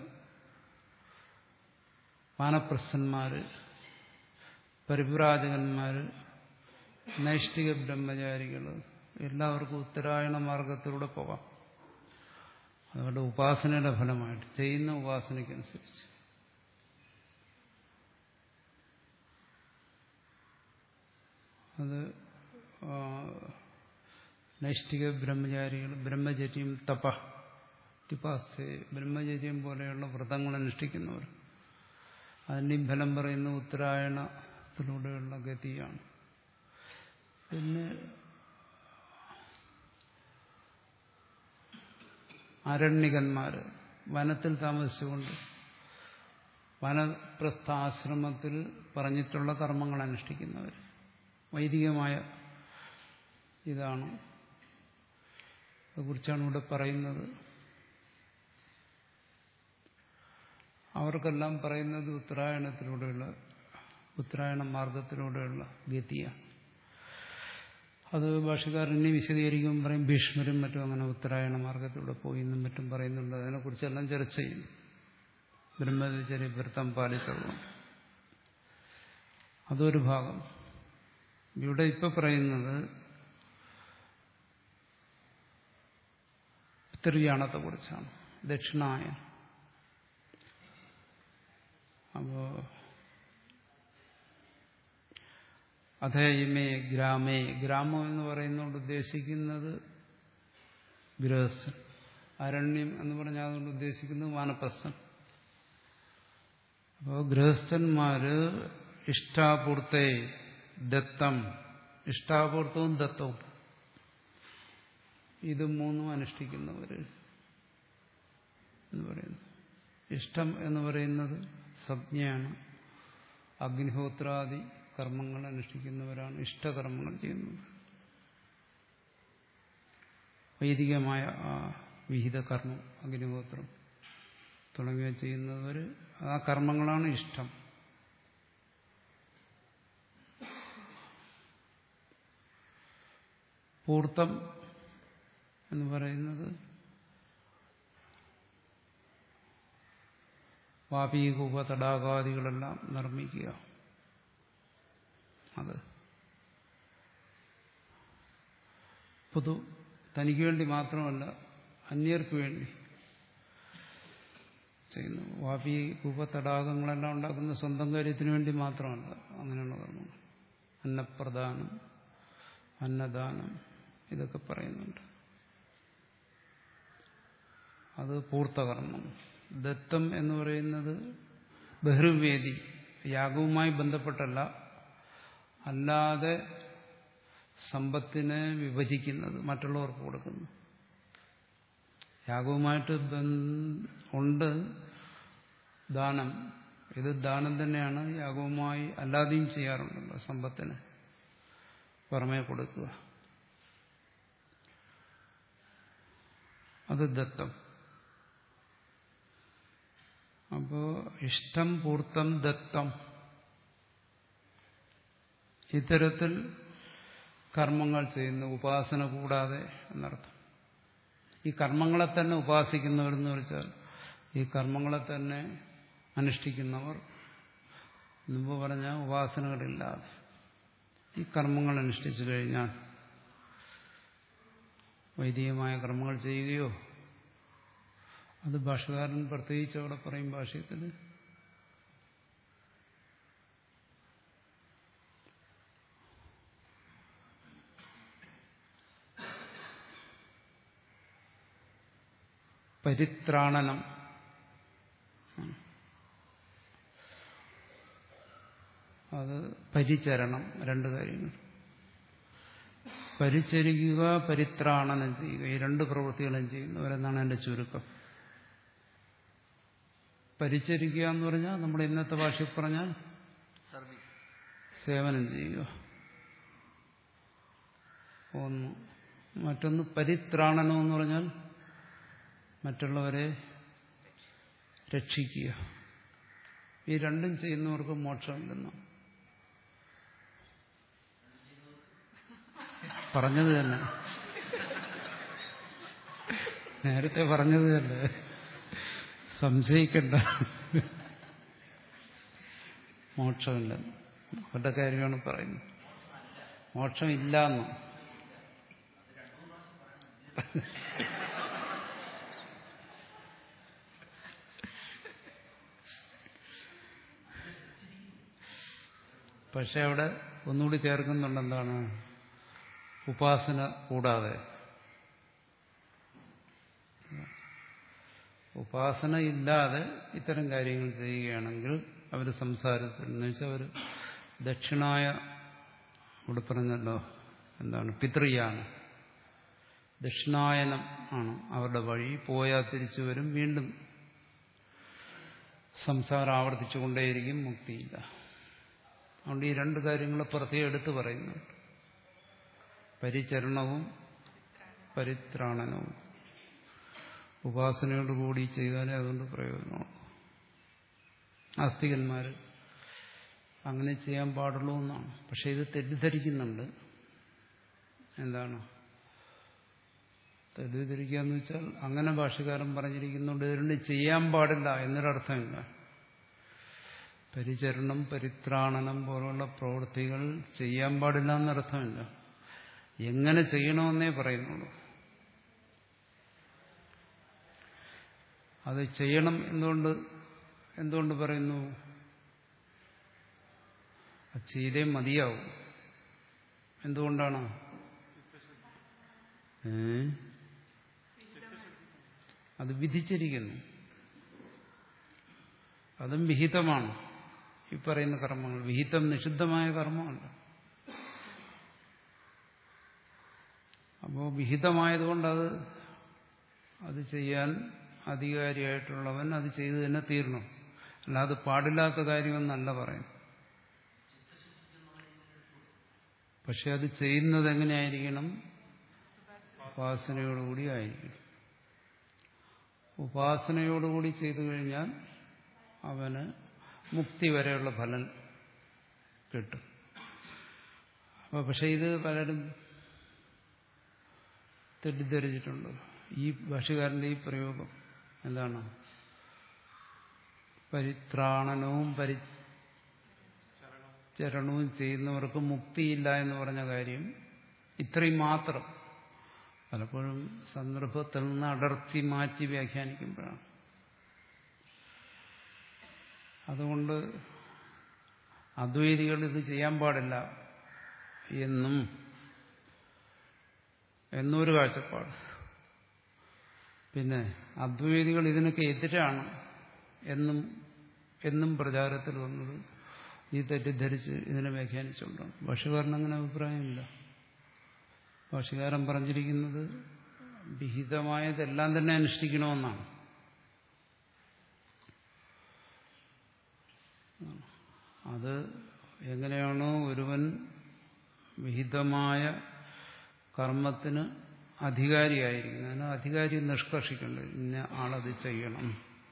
വാനപ്രസ്ഥന്മാര് പരിപ്രാജകന്മാര് നൈഷ്ഠിക ബ്രഹ്മചാരികൾ എല്ലാവർക്കും ഉത്തരായണ മാർഗത്തിലൂടെ പോകാം അതുകൊണ്ട് ഉപാസനയുടെ ഫലമായിട്ട് ചെയ്യുന്ന ഉപാസനയ്ക്കനുസരിച്ച് അത് നൈഷ്ഠിക ബ്രഹ്മചാരികൾ ബ്രഹ്മചര്യം തപ തിപാസ് ബ്രഹ്മചര്യം പോലെയുള്ള വ്രതങ്ങൾ അനുഷ്ഠിക്കുന്നവർ അതിൻ്റെയും ഫലം പറയുന്ന ഉത്തരായണത്തിലൂടെയുള്ള ഗതിയാണ് പിന്നെ അരണ്യകന്മാര് വനത്തിൽ താമസിച്ചുകൊണ്ട് വനപ്രസ്ഥാശ്രമത്തിൽ പറഞ്ഞിട്ടുള്ള കർമ്മങ്ങൾ അനുഷ്ഠിക്കുന്നവർ വൈദികമായ ഇതാണ് അതേക്കുറിച്ചാണ് ഇവിടെ പറയുന്നത് അവർക്കെല്ലാം പറയുന്നത് ഉത്തരായണത്തിലൂടെയുള്ള ഉത്തരായണ മാർഗത്തിലൂടെയുള്ള ഗതിയാണ് അത് ഭാഷകാരൻ ഇനി വിശദീകരിക്കുമ്പോൾ പറയും ഭീഷ്മരും മറ്റും അങ്ങനെ ഉത്തരായണ മാർഗത്തിലൂടെ പോയി എന്നും മറ്റും പറയുന്നുണ്ട് അതിനെക്കുറിച്ചെല്ലാം ചർച്ച ചെയ്യും ബ്രഹ്മചര്യ വൃത്തം പാലിച്ചതുകൊണ്ട് അതൊരു ഭാഗം ഇവിടെ ഇപ്പൊ പറയുന്നത് പിതൃയാണത്തെ കുറിച്ചാണ് ദക്ഷിണായ അപ്പോ അധേയമേ ഗ്രാമേ ഗ്രാമം എന്ന് പറയുന്നതുകൊണ്ട് ഉദ്ദേശിക്കുന്നത് ഗൃഹസ്ഥൻ അരണ്യം എന്ന് പറഞ്ഞാൽ അതുകൊണ്ട് ഉദ്ദേശിക്കുന്നത് വാനപ്രസ്ഥൻ അപ്പോൾ ഗൃഹസ്ഥന്മാര് ഇഷ്ടാപൂർത്തെ ദത്തം ഇഷ്ടാപൂർത്തവും ദത്തവും ഇത് മൂന്നും അനുഷ്ഠിക്കുന്നവര് എന്ന് പറയുന്നു ഇഷ്ടം എന്ന് പറയുന്നത് സംജ്ഞയാണ് അഗ്നിഹോത്രാദി കർമ്മങ്ങൾ അനുഷ്ഠിക്കുന്നവരാണ് ഇഷ്ടകർമ്മങ്ങൾ ചെയ്യുന്നത് വൈദികമായ ആ വിഹിത കർമ്മം അഗ്നിഹോത്രം തുടങ്ങിയ ചെയ്യുന്നവർ ആ കർമ്മങ്ങളാണ് ഇഷ്ടം പൂർത്തം എന്ന് പറയുന്നത് വാപീകൂപ തടാകാദികളെല്ലാം നിർമ്മിക്കുക അത് പൊതു തനിക്ക് വേണ്ടി മാത്രമല്ല അന്യർക്ക് വേണ്ടി ചെയ്യുന്നു വാപി കൂപ തടാകങ്ങളെല്ലാം ഉണ്ടാക്കുന്ന സ്വന്തം കാര്യത്തിന് വേണ്ടി മാത്രമല്ല അങ്ങനെയുള്ള കർമ്മങ്ങൾ അന്നപ്രദാനം അന്നദാനം ഇതൊക്കെ പറയുന്നുണ്ട് അത് പൂർത്തകർമ്മം ദത്തം എന്ന് പറയുന്നത് ബഹിർവേദി യാഗവുമായി ബന്ധപ്പെട്ടല്ല അല്ലാതെ സമ്പത്തിനെ വിഭജിക്കുന്നത് മറ്റുള്ളവർക്ക് കൊടുക്കുന്നു യാഗവുമായിട്ട് ഉണ്ട് ദാനം ഇത് ദാനം തന്നെയാണ് യാഗവുമായി അല്ലാതെയും ചെയ്യാറുണ്ടല്ലോ സമ്പത്തിന് പുറമേ കൊടുക്കുക അത് ദത്തം അപ്പോ ഇഷ്ടം പൂർത്തം ദത്തം ഇത്തരത്തിൽ കർമ്മങ്ങൾ ചെയ്യുന്ന ഉപാസന കൂടാതെ എന്നർത്ഥം ഈ കർമ്മങ്ങളെ തന്നെ ഉപാസിക്കുന്നവരെന്ന് വെച്ചാൽ ഈ കർമ്മങ്ങളെ തന്നെ അനുഷ്ഠിക്കുന്നവർ മുമ്പ് പറഞ്ഞ ഉപാസനകളില്ലാതെ ഈ കർമ്മങ്ങൾ അനുഷ്ഠിച്ചു കഴിഞ്ഞാൽ വൈദികമായ കർമ്മങ്ങൾ ചെയ്യുകയോ അത് ഭാഷകാരൻ പ്രത്യേകിച്ച് അവിടെ പറയും ഭാഷ്യത്തിൽ പരിത്രാണനം അത് പരിചരണം രണ്ട് കാര്യങ്ങൾ പരിചരിക്കുക പരിത്രാണനം ചെയ്യുക ഈ രണ്ട് പ്രവൃത്തികളും ചെയ്യുന്നവരെന്നാണ് എൻ്റെ ചുരുക്കം പരിചരിക്കുക എന്ന് പറഞ്ഞാൽ നമ്മുടെ ഇന്നത്തെ ഭാഷയിൽ പറഞ്ഞാൽ സർവീസ് സേവനം ചെയ്യുക ഒന്ന് മറ്റൊന്ന് പരിത്രാണനം എന്ന് പറഞ്ഞാൽ മറ്റുള്ളവരെ രക്ഷിക്കുക ഈ രണ്ടും ചെയ്യുന്നവർക്ക് മോക്ഷമില്ലെന്നാണ് പറഞ്ഞത് തന്നെ നേരത്തെ പറഞ്ഞത് തന്നെ സംശയിക്കണ്ട മോക്ഷമില്ല അവരുടെ കാര്യമാണ് പറയുന്നത് മോക്ഷം ഇല്ല എന്ന് പക്ഷെ അവിടെ ഒന്നുകൂടി ചേർക്കുന്നുണ്ട് എന്താണ് ഉപാസന കൂടാതെ ഉപാസന ഇല്ലാതെ ഇത്തരം കാര്യങ്ങൾ ചെയ്യുകയാണെങ്കിൽ അവർ സംസാരത്തിൽ എന്ന് വെച്ചാൽ അവർ ദക്ഷിണായ ഇവിടെ പറഞ്ഞല്ലോ എന്താണ് പിതൃയാണ് ദക്ഷിണായനം ആണ് അവരുടെ വഴി പോയാൽ തിരിച്ചു വരും വീണ്ടും സംസാരം ആവർത്തിച്ചുകൊണ്ടേയിരിക്കും മുക്തിയില്ല അതുകൊണ്ട് ഈ രണ്ട് കാര്യങ്ങൾ പ്രത്യേകം എടുത്തു പറയുന്നുണ്ട് പരിചരണവും പരിത്രാണനവും ഉപാസനയോടുകൂടി ചെയ്താലേ അതുകൊണ്ട് പ്രയോജനമുള്ളൂ ആസ്തികന്മാർ അങ്ങനെ ചെയ്യാൻ പാടുള്ളൂ എന്നാണ് പക്ഷെ ഇത് തെറ്റിദ്ധരിക്കുന്നുണ്ട് എന്താണ് തെറ്റിദ്ധരിക്കുക എന്ന് വെച്ചാൽ അങ്ങനെ ഭാഷകാരൻ പറഞ്ഞിരിക്കുന്നുണ്ട് ഇതിനുണ്ട് ചെയ്യാൻ പാടില്ല എന്നൊരർത്ഥമില്ല പരിചരണം പരിത്രാണനം പോലുള്ള പ്രവൃത്തികൾ ചെയ്യാൻ പാടില്ല എന്നർത്ഥമില്ല എങ്ങനെ ചെയ്യണമെന്നേ പറയുന്നുള്ളൂ അത് ചെയ്യണം എന്തുകൊണ്ട് എന്തുകൊണ്ട് പറയുന്നു അത് ചെയ്തേ മതിയാവും എന്തുകൊണ്ടാണ് ഏ അത് വിധിച്ചിരിക്കുന്നു അതും വിഹിതമാണ് ഈ പറയുന്ന കർമ്മങ്ങൾ വിഹിതം നിഷിദ്ധമായ കർമ്മമല്ല അപ്പോൾ വിഹിതമായതുകൊണ്ട് അത് അത് ചെയ്യാൻ അധികാരിയായിട്ടുള്ളവൻ അത് ചെയ്തു തന്നെ തീരണം അല്ലാതെ പാടില്ലാത്ത കാര്യമെന്നല്ല പറയുന്നത് പക്ഷെ അത് ചെയ്യുന്നത് എങ്ങനെയായിരിക്കണം ഉപാസനയോടുകൂടി ആയിരിക്കണം ഉപാസനയോടുകൂടി ചെയ്തു കഴിഞ്ഞാൽ അവന് മുക്തി വരെയുള്ള ഫലം കിട്ടും അപ്പോൾ പക്ഷെ ഇത് പലരും തെറ്റിദ്ധരിച്ചിട്ടുണ്ട് ഈ ഭാഷകാരന്റെ ഈ പ്രയോഗം എന്താണ് പരിത്രാണനവും പരിചരണവും ചെയ്യുന്നവർക്ക് മുക്തിയില്ല എന്ന് പറഞ്ഞ കാര്യം ഇത്രയും മാത്രം പലപ്പോഴും സന്ദർഭത്തിൽ നിന്ന് അടർത്തി മാറ്റി വ്യാഖ്യാനിക്കുമ്പോഴാണ് അതുകൊണ്ട് അദ്വൈതികൾ ഇത് ചെയ്യാൻ പാടില്ല എന്നും എന്നൊരു കാഴ്ചപ്പാട് പിന്നെ അദ്വൈതികൾ ഇതിനൊക്കെ എതിരാണ് എന്നും എന്നും പ്രചാരത്തിൽ വന്നത് ഈ തെറ്റിദ്ധരിച്ച് ഇതിനെ വ്യാഖ്യാനിച്ചുകൊണ്ടാണ് ഭാഷകാരൻ അങ്ങനെ അഭിപ്രായമില്ല ഭാഷകാരൻ പറഞ്ഞിരിക്കുന്നത് വിഹിതമായതെല്ലാം തന്നെ അനുഷ്ഠിക്കണമെന്നാണ് അത് എങ്ങനെയാണോ ഒരുവൻ വിഹിതമായ കർമ്മത്തിന് അധികാരിയായിരിക്കുന്നത് അതിന് അധികാരി നിഷ്കർഷിക്കേണ്ടത് ഇന്ന ആളത് ചെയ്യണം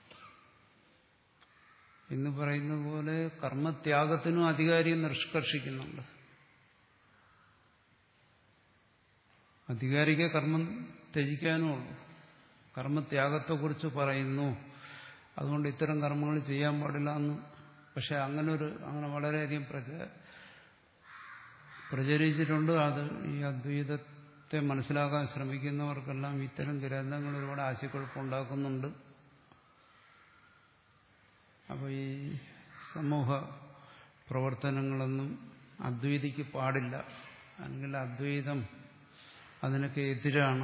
എന്ന് പറയുന്ന പോലെ കർമ്മത്യാഗത്തിനും അധികാരിയെ നിഷ്കർഷിക്കുന്നുണ്ട് അധികാരിക്ക് കർമ്മം ത്യജിക്കാനും ഉള്ളൂ കർമ്മത്യാഗത്തെക്കുറിച്ച് പറയുന്നു അതുകൊണ്ട് ഇത്തരം കർമ്മങ്ങൾ ചെയ്യാൻ പാടില്ല എന്ന് പക്ഷെ അങ്ങനെ ഒരു അങ്ങനെ വളരെയധികം പ്രച പ്രചരിച്ചിട്ടുണ്ട് അത് ഈ അദ്വൈത അദ്വൈതത്തെ മനസ്സിലാക്കാൻ ശ്രമിക്കുന്നവർക്കെല്ലാം ഇത്തരം ഗ്രന്ഥങ്ങൾ ഒരുപാട് ആശയക്കുഴപ്പമുണ്ടാക്കുന്നുണ്ട് അപ്പോൾ ഈ സമൂഹ പ്രവർത്തനങ്ങളൊന്നും അദ്വൈതിക്ക് പാടില്ല അല്ലെങ്കിൽ അദ്വൈതം അതിനൊക്കെ എതിരാണ്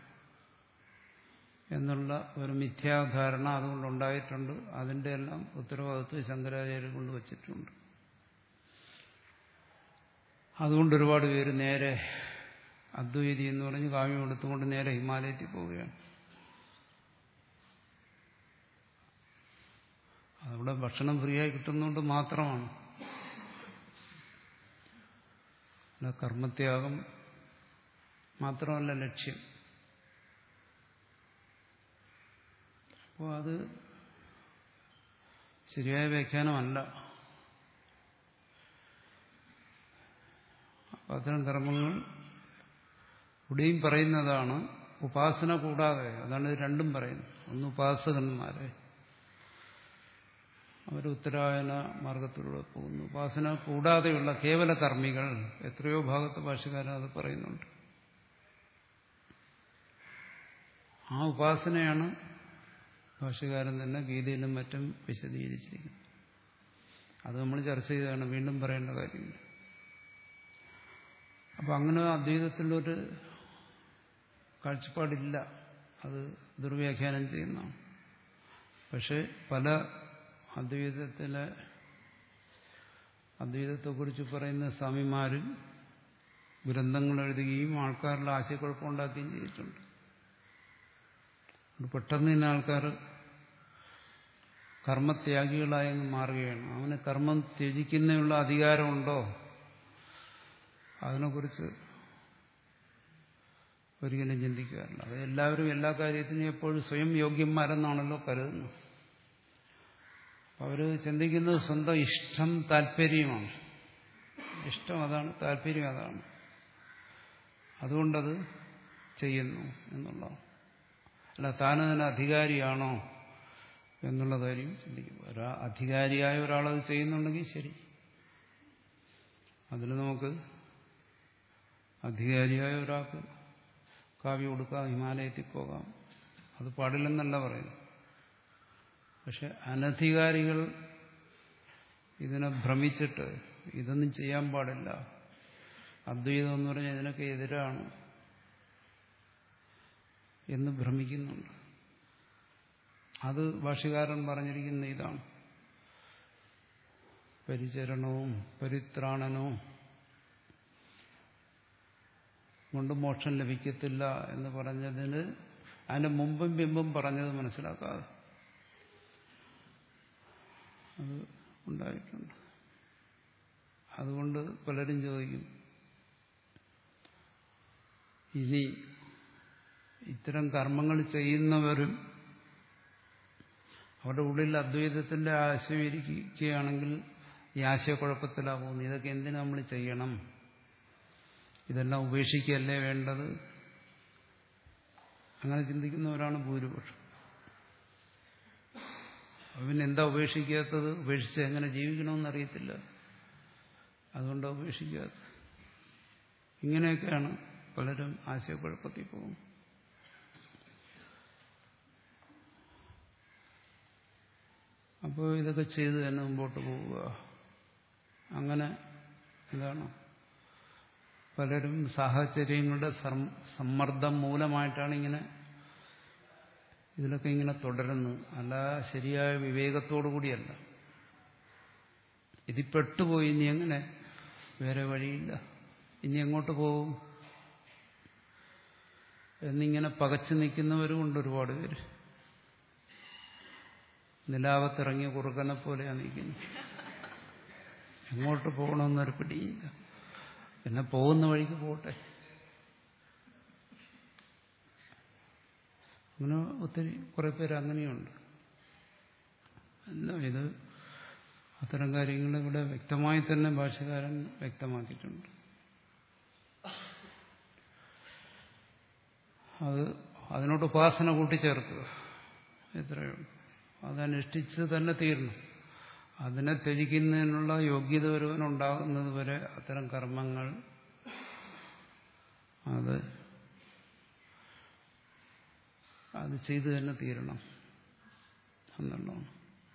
എന്നുള്ള ഒരു മിഥ്യാധാരണ അതുകൊണ്ടുണ്ടായിട്ടുണ്ട് അതിൻ്റെ എല്ലാം ഉത്തരവാദിത്വം ശങ്കരാചാര്യ കൊണ്ട് വച്ചിട്ടുണ്ട് അതുകൊണ്ട് ഒരുപാട് പേര് നേരെ അദ്വൈതി എന്ന് പറഞ്ഞ് കാവ്യം എടുത്തുകൊണ്ട് നേരെ ഹിമാലയത്തിൽ പോവുകയാണ് അവിടെ ഭക്ഷണം ഫ്രീ ആയി കിട്ടുന്നതുകൊണ്ട് മാത്രമാണ് അല്ല കർമ്മത്യാഗം മാത്രമല്ല ലക്ഷ്യം അപ്പോൾ അത് ശരിയായ വ്യാഖ്യാനമല്ല അപ്പോൾ അത്തരം കർമ്മങ്ങൾ ഇവിടെയും പറയുന്നതാണ് ഉപാസന കൂടാതെ അതാണ് ഇത് രണ്ടും പറയുന്നത് ഒന്ന് ഉപാസകന്മാരെ അവർ ഉത്തരായന മാർഗത്തിലൂടെ പോകുന്നു ഉപാസന കൂടാതെയുള്ള കേവല കർമ്മികൾ എത്രയോ ഭാഗത്ത് ഭാഷകാരൻ അത് പറയുന്നുണ്ട് ആ ഉപാസനയാണ് ഭാഷകാരൻ തന്നെ ഗീതയിലും മറ്റും വിശദീകരിച്ചിരിക്കുന്നത് അത് നമ്മൾ ചർച്ച ചെയ്തതാണ് വീണ്ടും പറയേണ്ട കാര്യമില്ല അപ്പം അങ്ങനെ അദ്വൈതത്തിലൊരു കാഴ്ചപ്പാടില്ല അത് ദുർവ്യാഖ്യാനം ചെയ്യുന്നതാണ് പക്ഷെ പല അദ്വൈതത്തിലെ അദ്വൈതത്തെക്കുറിച്ച് പറയുന്ന സ്വാമിമാരും ഗ്രന്ഥങ്ങൾ എഴുതുകയും ആൾക്കാരിൽ ആശയക്കുഴപ്പമുണ്ടാക്കുകയും ചെയ്തിട്ടുണ്ട് പെട്ടെന്ന് തന്നെ ആൾക്കാർ കർമ്മത്യാഗികളായി അങ്ങ് മാറുകയാണ് അവന് കർമ്മം ത്യജിക്കുന്നതിനുള്ള അധികാരമുണ്ടോ അതിനെക്കുറിച്ച് ഒരിക്കലും ചിന്തിക്കാറില്ല അത് എല്ലാവരും എല്ലാ കാര്യത്തിനും എപ്പോഴും സ്വയം യോഗ്യന്മാരെന്നാണല്ലോ കരുതുന്നത് അവർ ചിന്തിക്കുന്നത് സ്വന്തം ഇഷ്ടം താല്പര്യമാണ് ഇഷ്ടം അതാണ് താല്പര്യം അതാണ് അതുകൊണ്ടത് ചെയ്യുന്നു എന്നുള്ളതാണ് അല്ല താനതിന് അധികാരിയാണോ എന്നുള്ള കാര്യം ചിന്തിക്കും ഒരാ അധികാരിയായ ഒരാളത് ചെയ്യുന്നുണ്ടെങ്കിൽ ശരി അതിന് നമുക്ക് അധികാരിയായ ഒരാൾക്ക് കാവ്യം കൊടുക്കാം ഹിമാലയത്തിൽ പോകാം അത് പാടില്ലെന്നല്ല പറയുന്നു പക്ഷെ അനധികാരികൾ ഇതിനെ ഭ്രമിച്ചിട്ട് ഇതൊന്നും ചെയ്യാൻ പാടില്ല അദ്വൈതം എന്ന് പറഞ്ഞാൽ ഇതിനൊക്കെ എതിരാണ് എന്ന് ഭ്രമിക്കുന്നുണ്ട് അത് ഭാഷകാരൻ പറഞ്ഞിരിക്കുന്ന ഇതാണ് പരിചരണവും പരിത്രാണനവും കൊണ്ട് മോക്ഷം ലഭിക്കത്തില്ല എന്ന് പറഞ്ഞതിന് അതിന് മുമ്പും പിമ്പും പറഞ്ഞത് മനസ്സിലാക്കാതെ അത് ഉണ്ടായിട്ടുണ്ട് അതുകൊണ്ട് പലരും ചോദിക്കും ഇനി ഇത്തരം കർമ്മങ്ങൾ ചെയ്യുന്നവരും അവരുടെ ഉള്ളിൽ അദ്വൈതത്തിന്റെ ആശയം ഇരിക്കുകയാണെങ്കിൽ ഈ ആശയക്കുഴപ്പത്തിലാകുന്നു ഇതൊക്കെ എന്തിനു നമ്മൾ ചെയ്യണം ഇതെല്ലാം ഉപേക്ഷിക്കുകയല്ലേ വേണ്ടത് അങ്ങനെ ചിന്തിക്കുന്നവരാണ് ഭൂരിപക്ഷം പിന്നെ എന്താ ഉപേക്ഷിക്കാത്തത് ഉപേക്ഷിച്ച് എങ്ങനെ ജീവിക്കണമെന്ന് അറിയത്തില്ല അതുകൊണ്ട് ഉപേക്ഷിക്കാത്തത് ഇങ്ങനെയൊക്കെയാണ് പലരും ആശയക്കുഴപ്പത്തിൽ പോകും അപ്പോൾ ഇതൊക്കെ ചെയ്ത് തന്നെ മുമ്പോട്ട് പോവുക അങ്ങനെ എന്താണ് പലരും സാഹചര്യങ്ങളുടെ സമ്മർദ്ദം മൂലമായിട്ടാണ് ഇങ്ങനെ ഇതിലൊക്കെ ഇങ്ങനെ തുടരുന്നത് അല്ല ശരിയായ വിവേകത്തോടു കൂടിയല്ല ഇതിൽ പെട്ടുപോയി ഇനി എങ്ങനെ വേറെ വഴിയില്ല ഇനി എങ്ങോട്ട് പോകും എന്നിങ്ങനെ പകച്ചു നിൽക്കുന്നവരും ഉണ്ട് ഒരുപാട് പേര് നിലാവത്തിറങ്ങിയ കുറുക്കനെ പോലെയാണ് നിൽക്കുന്നത് എങ്ങോട്ട് പോകണമെന്നൊരു പിടിയില്ല പിന്നെ പോകുന്ന വഴിക്ക് പോട്ടെ അങ്ങനെ ഒത്തിരി കുറെ പേര് അങ്ങനെയുണ്ട് അല്ല ഇത് അത്തരം കാര്യങ്ങൾ ഇവിടെ വ്യക്തമായി തന്നെ ഭാഷകാരൻ വ്യക്തമാക്കിയിട്ടുണ്ട് അത് അതിനോട് ഉപാസന കൂട്ടിച്ചേർക്കുക എത്രയുള്ളൂ അതനുഷ്ഠിച്ച് തന്നെ തീരണം അതിനെ ത്യജിക്കുന്നതിനുള്ള യോഗ്യത ഒരുവനുണ്ടാകുന്നത് വരെ അത്തരം കർമ്മങ്ങൾ അത് അത് ചെയ്തു തന്നെ തീരണം എന്നുള്ളതാണ്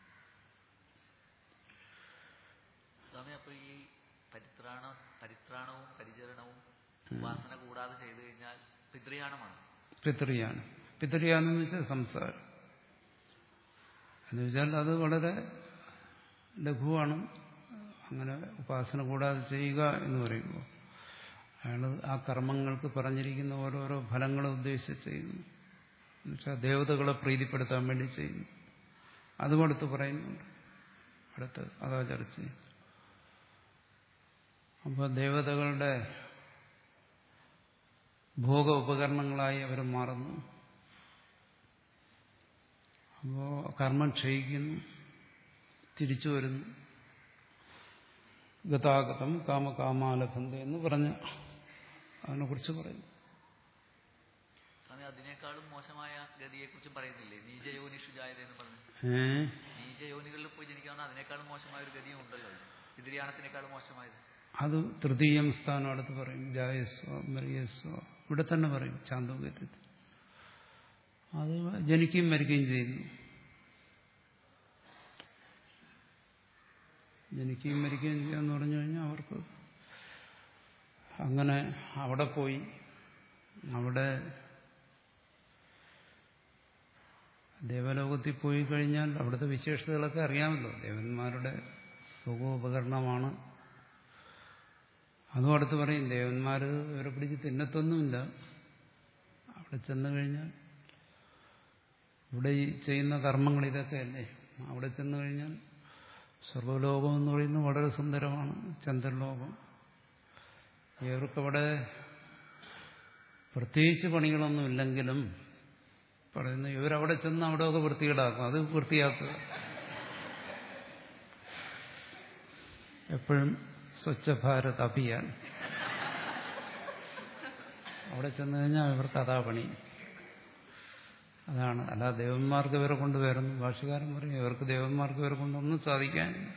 സ്വാമി അപ്പൊ ഈ പരിത്രാണ പരിത്രാണവും പരിചരണവും ഉപാസന കൂടാതെ ചെയ്തു കഴിഞ്ഞാൽ പിതൃയാണമാണ് പിതൃയാണ് പിതൃയാണെന്ന് വെച്ചാൽ സംസാരം എന്ന് വെച്ചാൽ അത് വളരെ ലഘുവാണ് അങ്ങനെ ഉപാസന കൂടാതെ ചെയ്യുക എന്ന് പറയുമ്പോൾ അയാൾ ആ കർമ്മങ്ങൾക്ക് പറഞ്ഞിരിക്കുന്ന ഓരോരോ ഫലങ്ങളെ ഉദ്ദേശിച്ച് ചെയ്യുന്നു എന്നുവെച്ചാൽ ദേവതകളെ പ്രീതിപ്പെടുത്താൻ വേണ്ടി ചെയ്യുന്നു അതും അടുത്ത് പറയുന്നുണ്ട് അടുത്ത് അതാ ചർച്ച ചെയ്യും അപ്പോൾ ദേവതകളുടെ ഭോഗ ഉപകരണങ്ങളായി അവർ മാറുന്നു അപ്പോൾ കർമ്മം ക്ഷയിക്കുന്നു തിരിച്ചു വരുന്നു ഗതാഗതം കാമകാമാലഭന്ത എന്ന് പറഞ്ഞ് അതിനെക്കുറിച്ച് പറയുന്നു സ്വാമി അതിനേക്കാളും മോശമായ ഗതിയെ കുറിച്ച് പറയുന്നില്ലേ നീചയോനിഷു ജായത എന്ന് പറഞ്ഞു ഏ നീചയോനികളിൽ പോയി ജനിക്കാവുന്ന അതിനേക്കാളും മോശമായ ഒരു ഗതിയും ഉണ്ടല്ലോ പിതൃയാണത്തിനേക്കാളും മോശമായത് അത് തൃതീയം സ്ഥാനം അടുത്ത് പറയും ജായസ്വ മറിയസ്വ ഇവിടെ തന്നെ പറയും ചാന്തോക്യത്തിൽ അത് ജനിക്കുകയും മരിക്കുകയും ചെയ്യുന്നു ജനിക്കുകയും മരിക്കുകയും ചെയ്യുക എന്ന് പറഞ്ഞു കഴിഞ്ഞാൽ അവർക്ക് അങ്ങനെ അവിടെ പോയി അവിടെ ദേവലോകത്തിൽ പോയി കഴിഞ്ഞാൽ അവിടുത്തെ വിശേഷതകളൊക്കെ അറിയാമല്ലോ ദേവന്മാരുടെ സുഖോപകരണമാണ് അതും അടുത്ത് പറയും ദേവന്മാർ ഇവരെ പിടിച്ച് തിന്നത്തൊന്നുമില്ല അവിടെ ചെന്നു കഴിഞ്ഞാൽ ഇവിടെ ഈ ചെയ്യുന്ന കർമ്മങ്ങൾ ഇതൊക്കെയല്ലേ അവിടെ ചെന്നു കഴിഞ്ഞാൽ സർവ്വലോകം എന്ന് പറയുന്നത് വളരെ സുന്ദരമാണ് ചന്ദ്രലോകം ഇവർക്കവിടെ പ്രത്യേകിച്ച് പണികളൊന്നുമില്ലെങ്കിലും പറയുന്നു ഇവരവിടെ ചെന്ന് അവിടെയൊക്കെ വൃത്തികേടാക്കും അത് വൃത്തിയാക്കുക എപ്പോഴും സ്വച്ഛ ഭാരത് അഭിയാൻ അവിടെ ചെന്ന് കഴിഞ്ഞാൽ ഇവർക്ക് അതാ പണി അതാണ് അല്ല ദേവന്മാർക്ക് ഇവരെ കൊണ്ട് വരുന്നു ഭാഷകാരൻ പറയും ഇവർക്ക് ദേവന്മാർക്ക് ഇവരെ കൊണ്ടൊന്നും സാധിക്കാനില്ല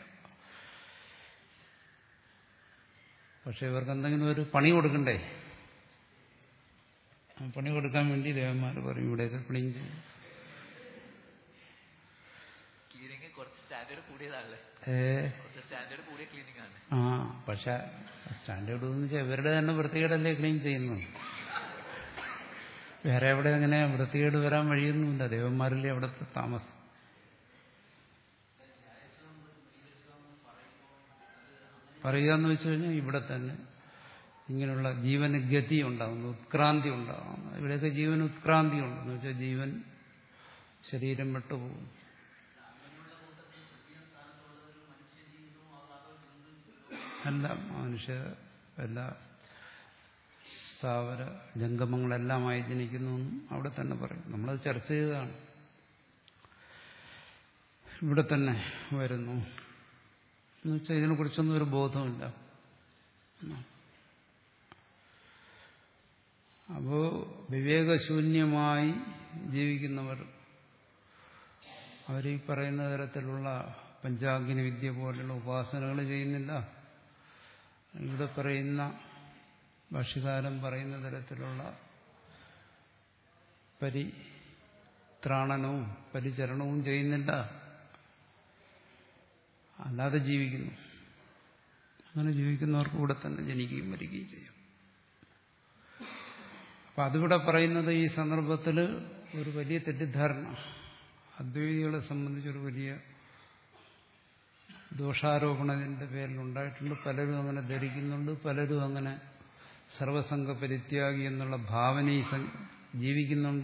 പക്ഷെ ഇവർക്ക് എന്തെങ്കിലും ഒരു പണി കൊടുക്കണ്ടേ ആ പണി കൊടുക്കാൻ വേണ്ടി ദേവന്മാർ പറയും ഇവിടെയൊക്കെ ക്ലീൻ ചെയ്യും ക്ലീനിങ് കുറച്ച് സ്റ്റാൻഡേർഡ് കൂടിയതാണല്ലേ ഏ കുറച്ച് സ്റ്റാൻഡേർഡ് കൂടിയ ക്ലീനിങ് ആണ് ആ പക്ഷെ സ്റ്റാൻഡേർഡ് എന്ന് വെച്ചാൽ ഇവരുടെ തന്നെ വൃത്തികേടല്ലേ ക്ലീൻ ചെയ്യുന്നത് വേറെ എവിടെ അങ്ങനെ വൃത്തികേട് വരാൻ വഴിയൊന്നുമില്ല ദേവന്മാരില്ലേ അവിടുത്തെ താമസം പറയുക എന്ന് വെച്ച് കഴിഞ്ഞാൽ ഇവിടെ തന്നെ ഇങ്ങനെയുള്ള ജീവന് ഗതി ഉണ്ടാകുന്നു ഉത്ക്രാന്തി ഉണ്ടാകുന്നു ഇവിടെയൊക്കെ ജീവൻ ഉത്ക്രാന്തി ഉണ്ടെന്ന് വെച്ചാൽ ജീവൻ ശരീരം വിട്ടുപോകും അല്ല മനുഷ്യ എല്ലാ സ്ഥാവര ജംഗമങ്ങളെല്ലാമായി ജനിക്കുന്നു എന്നും അവിടെ തന്നെ പറയും നമ്മളത് ചർച്ച ചെയ്തതാണ് ഇവിടെ തന്നെ വരുന്നു എന്ന് വെച്ചാൽ ഇതിനെക്കുറിച്ചൊന്നും ഒരു ബോധമില്ല അപ്പോ വിവേകശൂന്യമായി ജീവിക്കുന്നവർ അവർ ഈ പറയുന്ന തരത്തിലുള്ള പഞ്ചാഗ്നി വിദ്യ പോലുള്ള ഉപാസനകൾ ചെയ്യുന്നില്ല ഇവിടെ പറയുന്ന ഭാഷ്യകാലം പറയുന്ന തരത്തിലുള്ള പരിത്രാണനവും പരിചരണവും ചെയ്യുന്നില്ല അല്ലാതെ ജീവിക്കുന്നു അങ്ങനെ ജീവിക്കുന്നവർക്ക് ഇവിടെ തന്നെ ജനിക്കുകയും മരിക്കുകയും ചെയ്യും അപ്പൊ അതിവിടെ പറയുന്നത് ഈ സന്ദർഭത്തിൽ ഒരു വലിയ തെറ്റിദ്ധാരണ അദ്വൈതികളെ സംബന്ധിച്ചൊരു വലിയ ദോഷാരോപണത്തിന്റെ പേരിൽ ഉണ്ടായിട്ടുണ്ട് പലരും അങ്ങനെ ധരിക്കുന്നുണ്ട് പലരും അങ്ങനെ സർവസംഘ പരിത്യാഗി എന്നുള്ള ഭാവനയിൽ ജീവിക്കുന്നുണ്ട്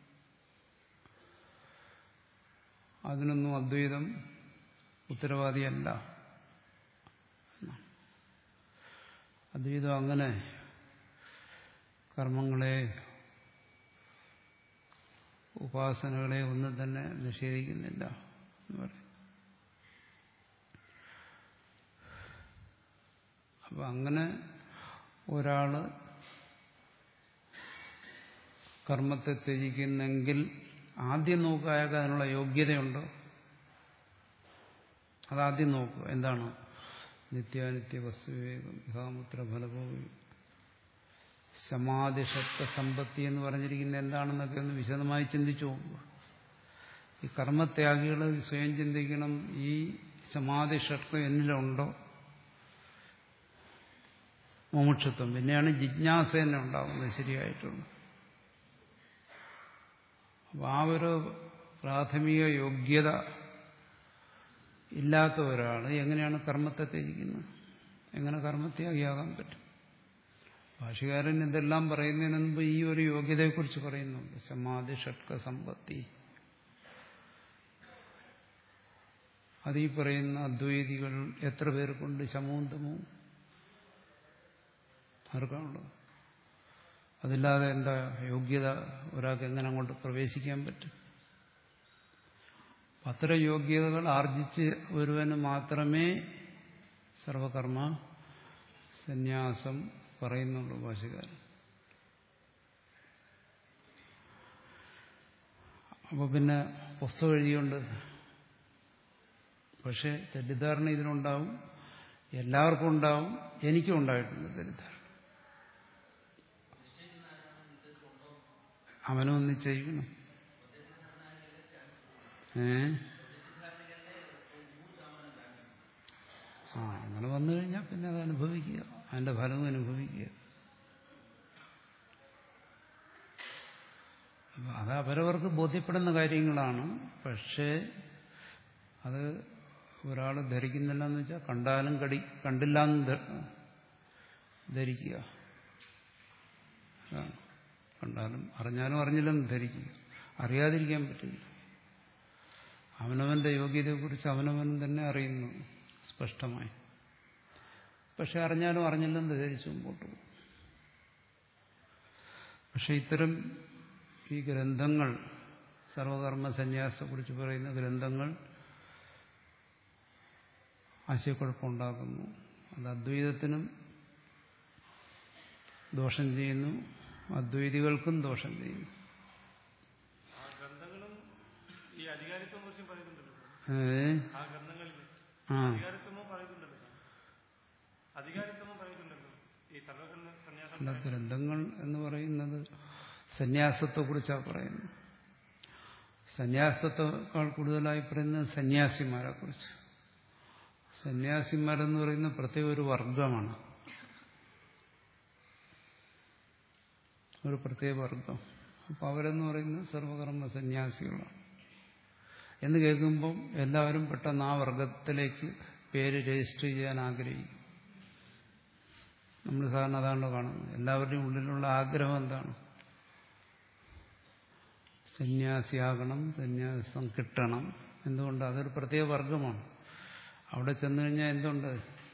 അതിനൊന്നും അദ്വൈതം ഉത്തരവാദിയല്ല അദ്വൈതം അങ്ങനെ കർമ്മങ്ങളെ ഉപാസനകളെ ഒന്നും തന്നെ നിഷേധിക്കുന്നില്ല എന്ന് പറയും അപ്പൊ അങ്ങനെ ഒരാള് കർമ്മത്തെ ത്യജിക്കുന്നെങ്കിൽ ആദ്യം നോക്കുക അയാൾക്ക് അതിനുള്ള യോഗ്യതയുണ്ടോ അതാദ്യം നോക്കുക എന്താണ് നിത്യാനിത്യ വസ്തുവിവേകം വിഹാമുത്ര ഫലഭോഗി സമാധിഷത്വ സമ്പത്തി എന്ന് പറഞ്ഞിരിക്കുന്നത് എന്താണെന്നൊക്കെ ഒന്ന് വിശദമായി ചിന്തിച്ചു നോക്കുക ഈ കർമ്മത്യാഗികൾ സ്വയം ചിന്തിക്കണം ഈ സമാധി ഷട്കം എന്നിലുണ്ടോ മുമുക്ഷത്വം പിന്നെയാണ് ജിജ്ഞാസ തന്നെ ഉണ്ടാകുന്നത് ശരിയായിട്ടുള്ള അപ്പൊ ആ ഒരു പ്രാഥമിക യോഗ്യത ഇല്ലാത്ത ഒരാൾ എങ്ങനെയാണ് കർമ്മത്തെ ത്യജിക്കുന്നത് എങ്ങനെ കർമ്മത്യാഗിയാകാൻ പറ്റും ഭാഷകാരൻ ഇതെല്ലാം പറയുന്നതിന് മുമ്പ് ഈ ഒരു യോഗ്യതയെക്കുറിച്ച് പറയുന്നുണ്ട് സമാധി ഷട്ക സമ്പത്തി അത് ഈ പറയുന്ന അദ്വൈതികൾ എത്ര പേർക്കുണ്ട് ശമവും തമവും ആർക്കാണുള്ളത് അതില്ലാതെ എന്താ യോഗ്യത ഒരാൾക്ക് എങ്ങനെ അങ്ങോട്ട് പ്രവേശിക്കാൻ പറ്റും അത്തരം യോഗ്യതകൾ ആർജിച്ച് ഒരുവന് മാത്രമേ സർവകർമ്മ സന്യാസം പറയുന്നുള്ളൂ ഭാഷകാരൻ അപ്പോൾ പിന്നെ പുസ്തകം എഴുതിയുണ്ട് പക്ഷെ തെറ്റിദ്ധാരണ ഇതിനുണ്ടാവും എല്ലാവർക്കും ഉണ്ടാവും എനിക്കും ഉണ്ടായിട്ടുണ്ട് തെറ്റിദ്ധാരണ അവനും ഒന്ന് ചെയ്യണം ഏ ആ അങ്ങനെ വന്നു കഴിഞ്ഞാൽ പിന്നെ അത് അനുഭവിക്കുക അതിന്റെ ഫലവും അനുഭവിക്കുക അപ്പൊ അത് അവരവർക്ക് ബോധ്യപ്പെടുന്ന കാര്യങ്ങളാണ് പക്ഷേ അത് ഒരാൾ ധരിക്കുന്നില്ല എന്ന് വെച്ചാൽ കണ്ടാലും കടി കണ്ടില്ല എന്ന് ധ- ധരിക്കുക അതാണ് കണ്ടാലും അറിഞ്ഞാലും അറിഞ്ഞില്ലെന്ന് ധരിക്കുക അറിയാതിരിക്കാൻ പറ്റില്ല അവനവന്റെ യോഗ്യതയെക്കുറിച്ച് അവനവൻ തന്നെ അറിയുന്നു സ്പഷ്ടമായി പക്ഷെ അറിഞ്ഞാലും അറിഞ്ഞില്ലെന്ന് ധരിച്ചു മുമ്പോട്ട് പോകും പക്ഷെ ഇത്തരം ഈ ഗ്രന്ഥങ്ങൾ സർവകർമ്മ സന്യാസത്തെക്കുറിച്ച് പറയുന്ന ഗ്രന്ഥങ്ങൾ ആശയക്കുഴപ്പമുണ്ടാക്കുന്നു അത് അദ്വൈതത്തിനും ദോഷം ചെയ്യുന്നു അദ്വൈതികൾക്കും ദോഷം ചെയ്യുന്നു ആ ഗ്രന്ഥങ്ങളും ഈ അധികാരിത്വം കുറിച്ചും പറയുന്നുണ്ടല്ലോ ഏ? ആ ഗ്രന്ഥങ്ങളിൽ ആ അധികാരിത്വമോ പറയുന്നുണ്ടല്ലോ അധികാരിത്വമോ പറയുന്നുണ്ടല്ലോ ഈ സർവകർമ്മ സന്യാസം അല്ല ഗ്രന്ഥങ്ങൾ എന്ന് പറയുന്നത് സന്യാസത്തെക്കുറിച്ചാണ് പറയുന്നത് സന്യാസത്തെക്കാൾ കൂടുതലായി പറയുന്നത് സന്യാസിമാരെ കുറിച്ച് സന്യാസിമാരെന്ന് പറയുന്ന പ്രത്യേക ഒരു വർഗമാണ് ഒരു പ്രത്യേക വർഗം അപ്പം അവരെന്ന് പറയുന്നത് സർവകർമ്മ സന്യാസികളാണ് എന്ന് കേൾക്കുമ്പം എല്ലാവരും പെട്ടെന്ന് ആ വർഗത്തിലേക്ക് പേര് രജിസ്റ്റർ ചെയ്യാൻ ആഗ്രഹിക്കും നമ്മൾ സാധാരണ അതാണല്ലോ കാണുന്നത് എല്ലാവരുടെയും ഉള്ളിലുള്ള ആഗ്രഹം എന്താണ് സന്യാസിയാകണം സന്യാസം കിട്ടണം എന്തുകൊണ്ട് അതൊരു പ്രത്യേക വർഗമാണ് അവിടെ ചെന്നു കഴിഞ്ഞാൽ എന്തുണ്ട്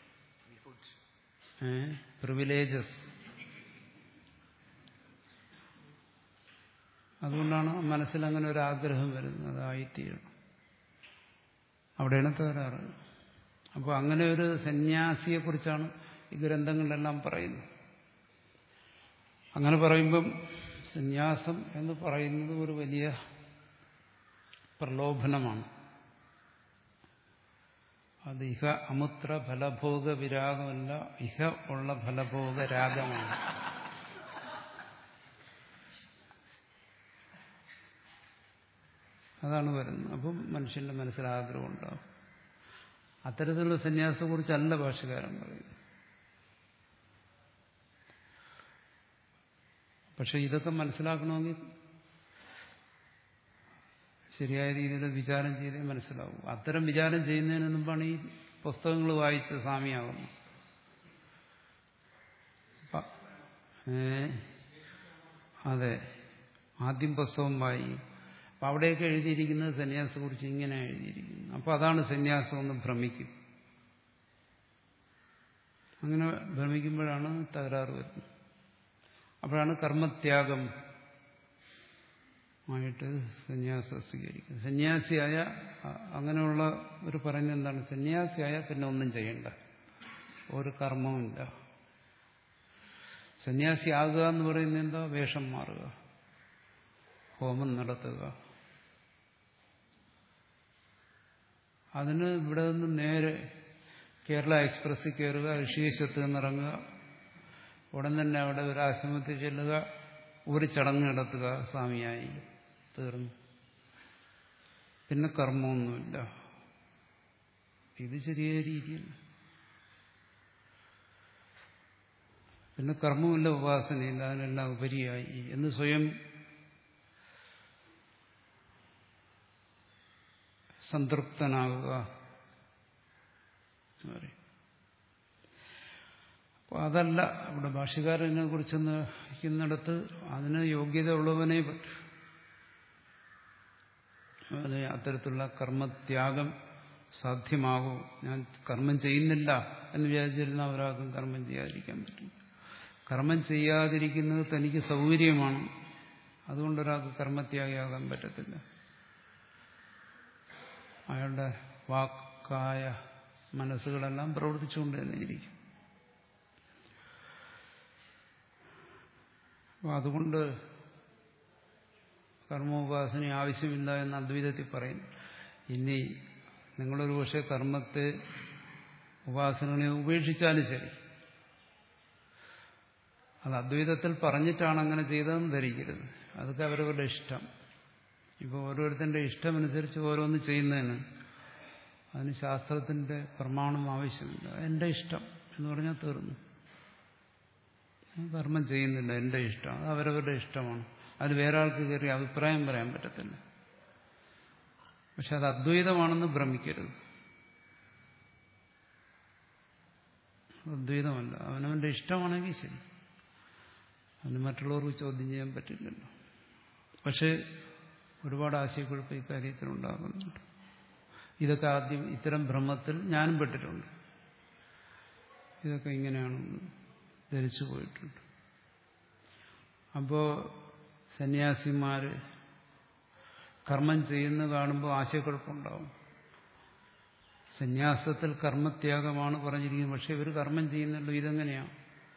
ഏ പ്രിവിലേജസ് അതുകൊണ്ടാണ് മനസ്സിൽ അങ്ങനെ ഒരു ആഗ്രഹം വരുന്നത് അതായിത്തീരണം അവിടെയാണ് തകരാറ് അപ്പോൾ അങ്ങനെ ഒരു സന്യാസിയെക്കുറിച്ചാണ് ഈ ഗ്രന്ഥങ്ങളിലെല്ലാം പറയുന്നത് അങ്ങനെ പറയുമ്പം സന്യാസം എന്ന് പറയുന്നത് ഒരു വലിയ പ്രലോഭനമാണ് അത് ഇഹ അമുത്ര ഫലഭോഗ വിരാഗമല്ല ഇഹ ഉള്ള ഫലഭോഗ രാഗമാണ് അതാണ് വരുന്നത് അപ്പം മനുഷ്യന്റെ മനസ്സിൽ ആഗ്രഹം ഉണ്ടാവും അത്തരത്തിലുള്ള സന്യാസത്തെക്കുറിച്ചല്ല ഭാഷകാരൻ പറയുന്നത് പക്ഷെ ഇതൊക്കെ മനസ്സിലാക്കണമെങ്കിൽ ശരിയായ രീതിയിൽ വിചാരം ചെയ്തേ മനസ്സിലാവും അത്തരം വിചാരം ചെയ്യുന്നതിന് മുമ്പാണ് ഈ പുസ്തകങ്ങൾ വായിച്ച് സ്വാമിയാകുന്നത് പ- ഏ അതെ ആദ്യം പുസ്തകം വായിക്കും അപ്പം അവിടെയൊക്കെ എഴുതിയിരിക്കുന്നത് സന്യാസത്തെക്കുറിച്ച് ഇങ്ങനെ എഴുതിയിരിക്കുന്നു അപ്പോൾ അതാണ് സന്യാസം എന്ന് ഭ്രമിക്കും അങ്ങനെ ഭ്രമിക്കുമ്പോഴാണ് തകരാറ് വരുന്നത് അപ്പോഴാണ് കർമ്മത്യാഗം ആയിട്ട് സന്യാസം സ്വീകരിക്കുന്നത് സന്യാസിയായ അ- അങ്ങനെയുള്ള ഒരു പറയുന്നത് എന്താണ് സന്യാസിയായ പിന്നെ ഒന്നും ചെയ്യണ്ട ഒരു കർമ്മവുമില്ല സന്യാസിയാകുക എന്ന് പറയുന്നത് എന്താ വേഷം മാറുക ഹോമം നടത്തുക അതിന് ഇവിടെ നിന്ന് നേരെ കേരള എക്സ്പ്രസ്സിൽ കയറുക ഋഷികേശത്ത് നിന്നിറങ്ങുക ഉടൻ തന്നെ അവിടെ ഒരു ആശ്രമത്തിൽ ചെല്ലുക ഒരു ചടങ്ങ് നടത്തുക സ്വാമിയായി തീർന്നു പിന്നെ കർമ്മമൊന്നുമില്ല ഇത് ശരിയായ രീതിയല്ല പിന്നെ കർമ്മമില്ല ഉപാസനയില്ല അതിനെല്ലാം ഉപരിയായി എന്ന് സ്വയം സംതൃപ്തനാകുക എന്ന് പറയും അപ്പോൾ അതല്ല ഇവിടെ ഭാഷ്യകാരനെ കുറിച്ചൊന്ന് ഇരിക്കുന്നിടത്ത് അതിന് യോഗ്യത ഉള്ളവനെ പറ്റൂ അതിന് അത്തരത്തിലുള്ള കർമ്മത്യാഗം സാധ്യമാകൂ ഞാൻ കർമ്മം ചെയ്യുന്നില്ല എന്ന് വിചാരിച്ചിരുന്ന ഒരാൾക്കും കർമ്മം ചെയ്യാതിരിക്കാൻ പറ്റും കർമ്മം ചെയ്യാതിരിക്കുന്നത് തനിക്ക് സൗകര്യമാണ് അതുകൊണ്ട് ഒരാൾക്ക് കർമ്മത്യാഗിയാകാൻ പറ്റത്തില്ല അയാളുടെ വാക്കായ മനസ്സുകളെല്ലാം പ്രവർത്തിച്ചുകൊണ്ട് തന്നെ ഇരിക്കും അപ്പോൾ അതുകൊണ്ട് കർമ്മോപാസന ആവശ്യമില്ല എന്ന് അദ്വൈതത്തിൽ പറയും ഇനി നിങ്ങളൊരു പക്ഷേ കർമ്മത്തെ ഉപാസനകളെ ഉപേക്ഷിച്ചാലും ശരി അത് അദ്വൈതത്തിൽ പറഞ്ഞിട്ടാണ് അങ്ങനെ ചെയ്തതെന്ന് ധരിക്കരുത് അതൊക്കെ അവരവരുടെ ഇഷ്ടം ഇപ്പോൾ ഓരോരുത്തരുടെ ഇഷ്ടമനുസരിച്ച് ഓരോന്ന് ചെയ്യുന്നതിന് അതിന് ശാസ്ത്രത്തിന്റെ പ്രമാണം ആവശ്യമില്ല എൻ്റെ ഇഷ്ടം എന്ന് പറഞ്ഞാൽ തീർന്നു ഞാൻ കർമ്മം ചെയ്യുന്നില്ല എൻ്റെ ഇഷ്ടം അത് അവരവരുടെ ഇഷ്ടമാണ് അത് വേറെ ആൾക്ക് കയറി അഭിപ്രായം പറയാൻ പറ്റത്തില്ല പക്ഷെ അത് അദ്വൈതമാണെന്ന് ഭ്രമിക്കരുത് അദ്വൈതമല്ല അവനവന്റെ ഇഷ്ടമാണെങ്കിൽ ശരി അവന് മറ്റുള്ളവർക്ക് ചോദ്യം ചെയ്യാൻ പറ്റില്ലല്ലോ പക്ഷെ ഒരുപാട് ആശയക്കുഴപ്പം ഇക്കാര്യത്തിൽ ഉണ്ടാകുന്നുണ്ട് ഇതൊക്കെ ആദ്യം ഇത്തരം ഭ്രമത്തിൽ ഞാനും പെട്ടിട്ടുണ്ട് ഇതൊക്കെ ഇങ്ങനെയാണെന്ന് ധരിച്ചു പോയിട്ടുണ്ട് അപ്പോൾ സന്യാസിമാര് കർമ്മം ചെയ്യുന്ന കാണുമ്പോൾ ആശയക്കുഴപ്പമുണ്ടാവും സന്യാസത്തിൽ കർമ്മത്യാഗമാണ് പറഞ്ഞിരിക്കുന്നത് പക്ഷെ ഇവർ കർമ്മം ചെയ്യുന്നല്ലോ ഇതെങ്ങനെയാണ്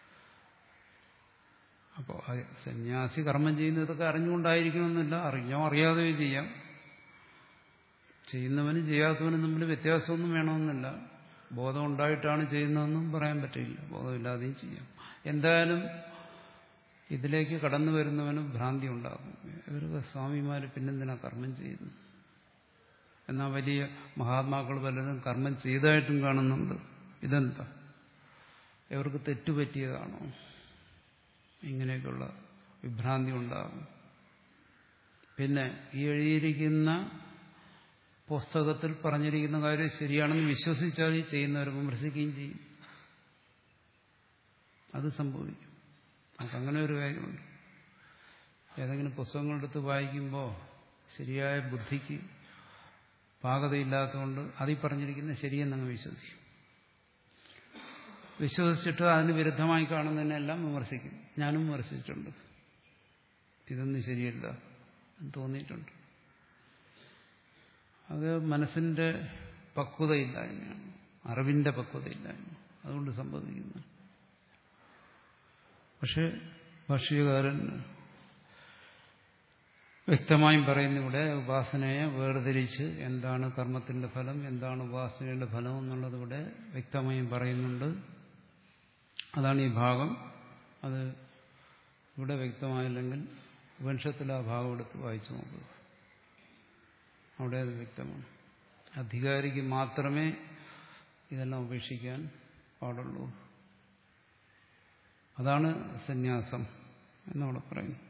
അപ്പോൾ സന്യാസി കർമ്മം ചെയ്യുന്നതൊക്കെ അറിഞ്ഞുകൊണ്ടായിരിക്കണമെന്നില്ല അറിഞ്ഞോ അറിയാതെയോ ചെയ്യാം ചെയ്യുന്നവനും ചെയ്യാത്തവനും തമ്മിൽ വ്യത്യാസമൊന്നും വേണമെന്നില്ല ബോധം ഉണ്ടായിട്ടാണ് ചെയ്യുന്നതെന്നും പറയാൻ പറ്റില്ല ബോധമില്ലാതെയും ചെയ്യാം എന്തായാലും ഇതിലേക്ക് കടന്നു വരുന്നവനും ഭ്രാന്തി ഉണ്ടാകും ഇവർക്ക് സ്വാമിമാർ പിന്നെന്തിനാ കർമ്മം ചെയ്യുന്നു എന്നാൽ വലിയ മഹാത്മാക്കൾ പലരും കർമ്മം ചെയ്തതായിട്ടും കാണുന്നുണ്ട് ഇതെന്താ ഇവർക്ക് തെറ്റുപറ്റിയതാണോ ഇങ്ങനെയൊക്കെയുള്ള വിഭ്രാന്തി ഉണ്ടാകും പിന്നെ ഈ എഴുതിയിരിക്കുന്ന പുസ്തകത്തിൽ പറഞ്ഞിരിക്കുന്ന കാര്യം ശരിയാണെന്ന് വിശ്വസിച്ചാൽ ഈ ചെയ്യുന്നവരെ വിമർശിക്കുകയും ചെയ്യും അത് സംഭവിക്കും അങ്ങനെ ഒരു കാര്യമുണ്ട് ഏതെങ്കിലും പുസ്തകങ്ങളെടുത്ത് വായിക്കുമ്പോൾ ശരിയായ ബുദ്ധിക്ക് പാകതയില്ലാത്തതുകൊണ്ട് അതിൽ പറഞ്ഞിരിക്കുന്ന ശരിയെന്നങ്ങ് വിശ്വസിക്കും വിശ്വസിച്ചിട്ട് അതിന് വിരുദ്ധമായി കാണുന്നതിനെല്ലാം വിമർശിക്കും ഞാനും വിമർശിച്ചിട്ടുണ്ട് ഇതൊന്നും ശരിയല്ല എന്ന് തോന്നിയിട്ടുണ്ട് അത് മനസ്സിന്റെ പക്വതയില്ലായ്മയാണ് അറിവിന്റെ പക്വതയില്ലായ്മ അതുകൊണ്ട് സംഭവിക്കുന്നു പക്ഷെ ഭാഷ്യകാരൻ വ്യക്തമായും പറയുന്ന ഇവിടെ ഉപാസനയെ വേർതിരിച്ച് എന്താണ് കർമ്മത്തിന്റെ ഫലം എന്താണ് ഉപാസനയുടെ ഫലം എന്നുള്ളത് ഇവിടെ വ്യക്തമായും പറയുന്നുണ്ട് അതാണ് ഈ ഭാഗം അത് ഇവിടെ വ്യക്തമായില്ലെങ്കിൽ ഉപനിഷത്തിൽ ആ ഭാഗം എടുത്ത് വായിച്ചു നോക്കുക അവിടെ അത് വ്യക്തമാണ് അധികാരിക്ക് മാത്രമേ ഇതെല്ലാം ഉപേക്ഷിക്കാൻ പാടുള്ളൂ അതാണ് സന്യാസം എന്നവിടെ പറയുന്നു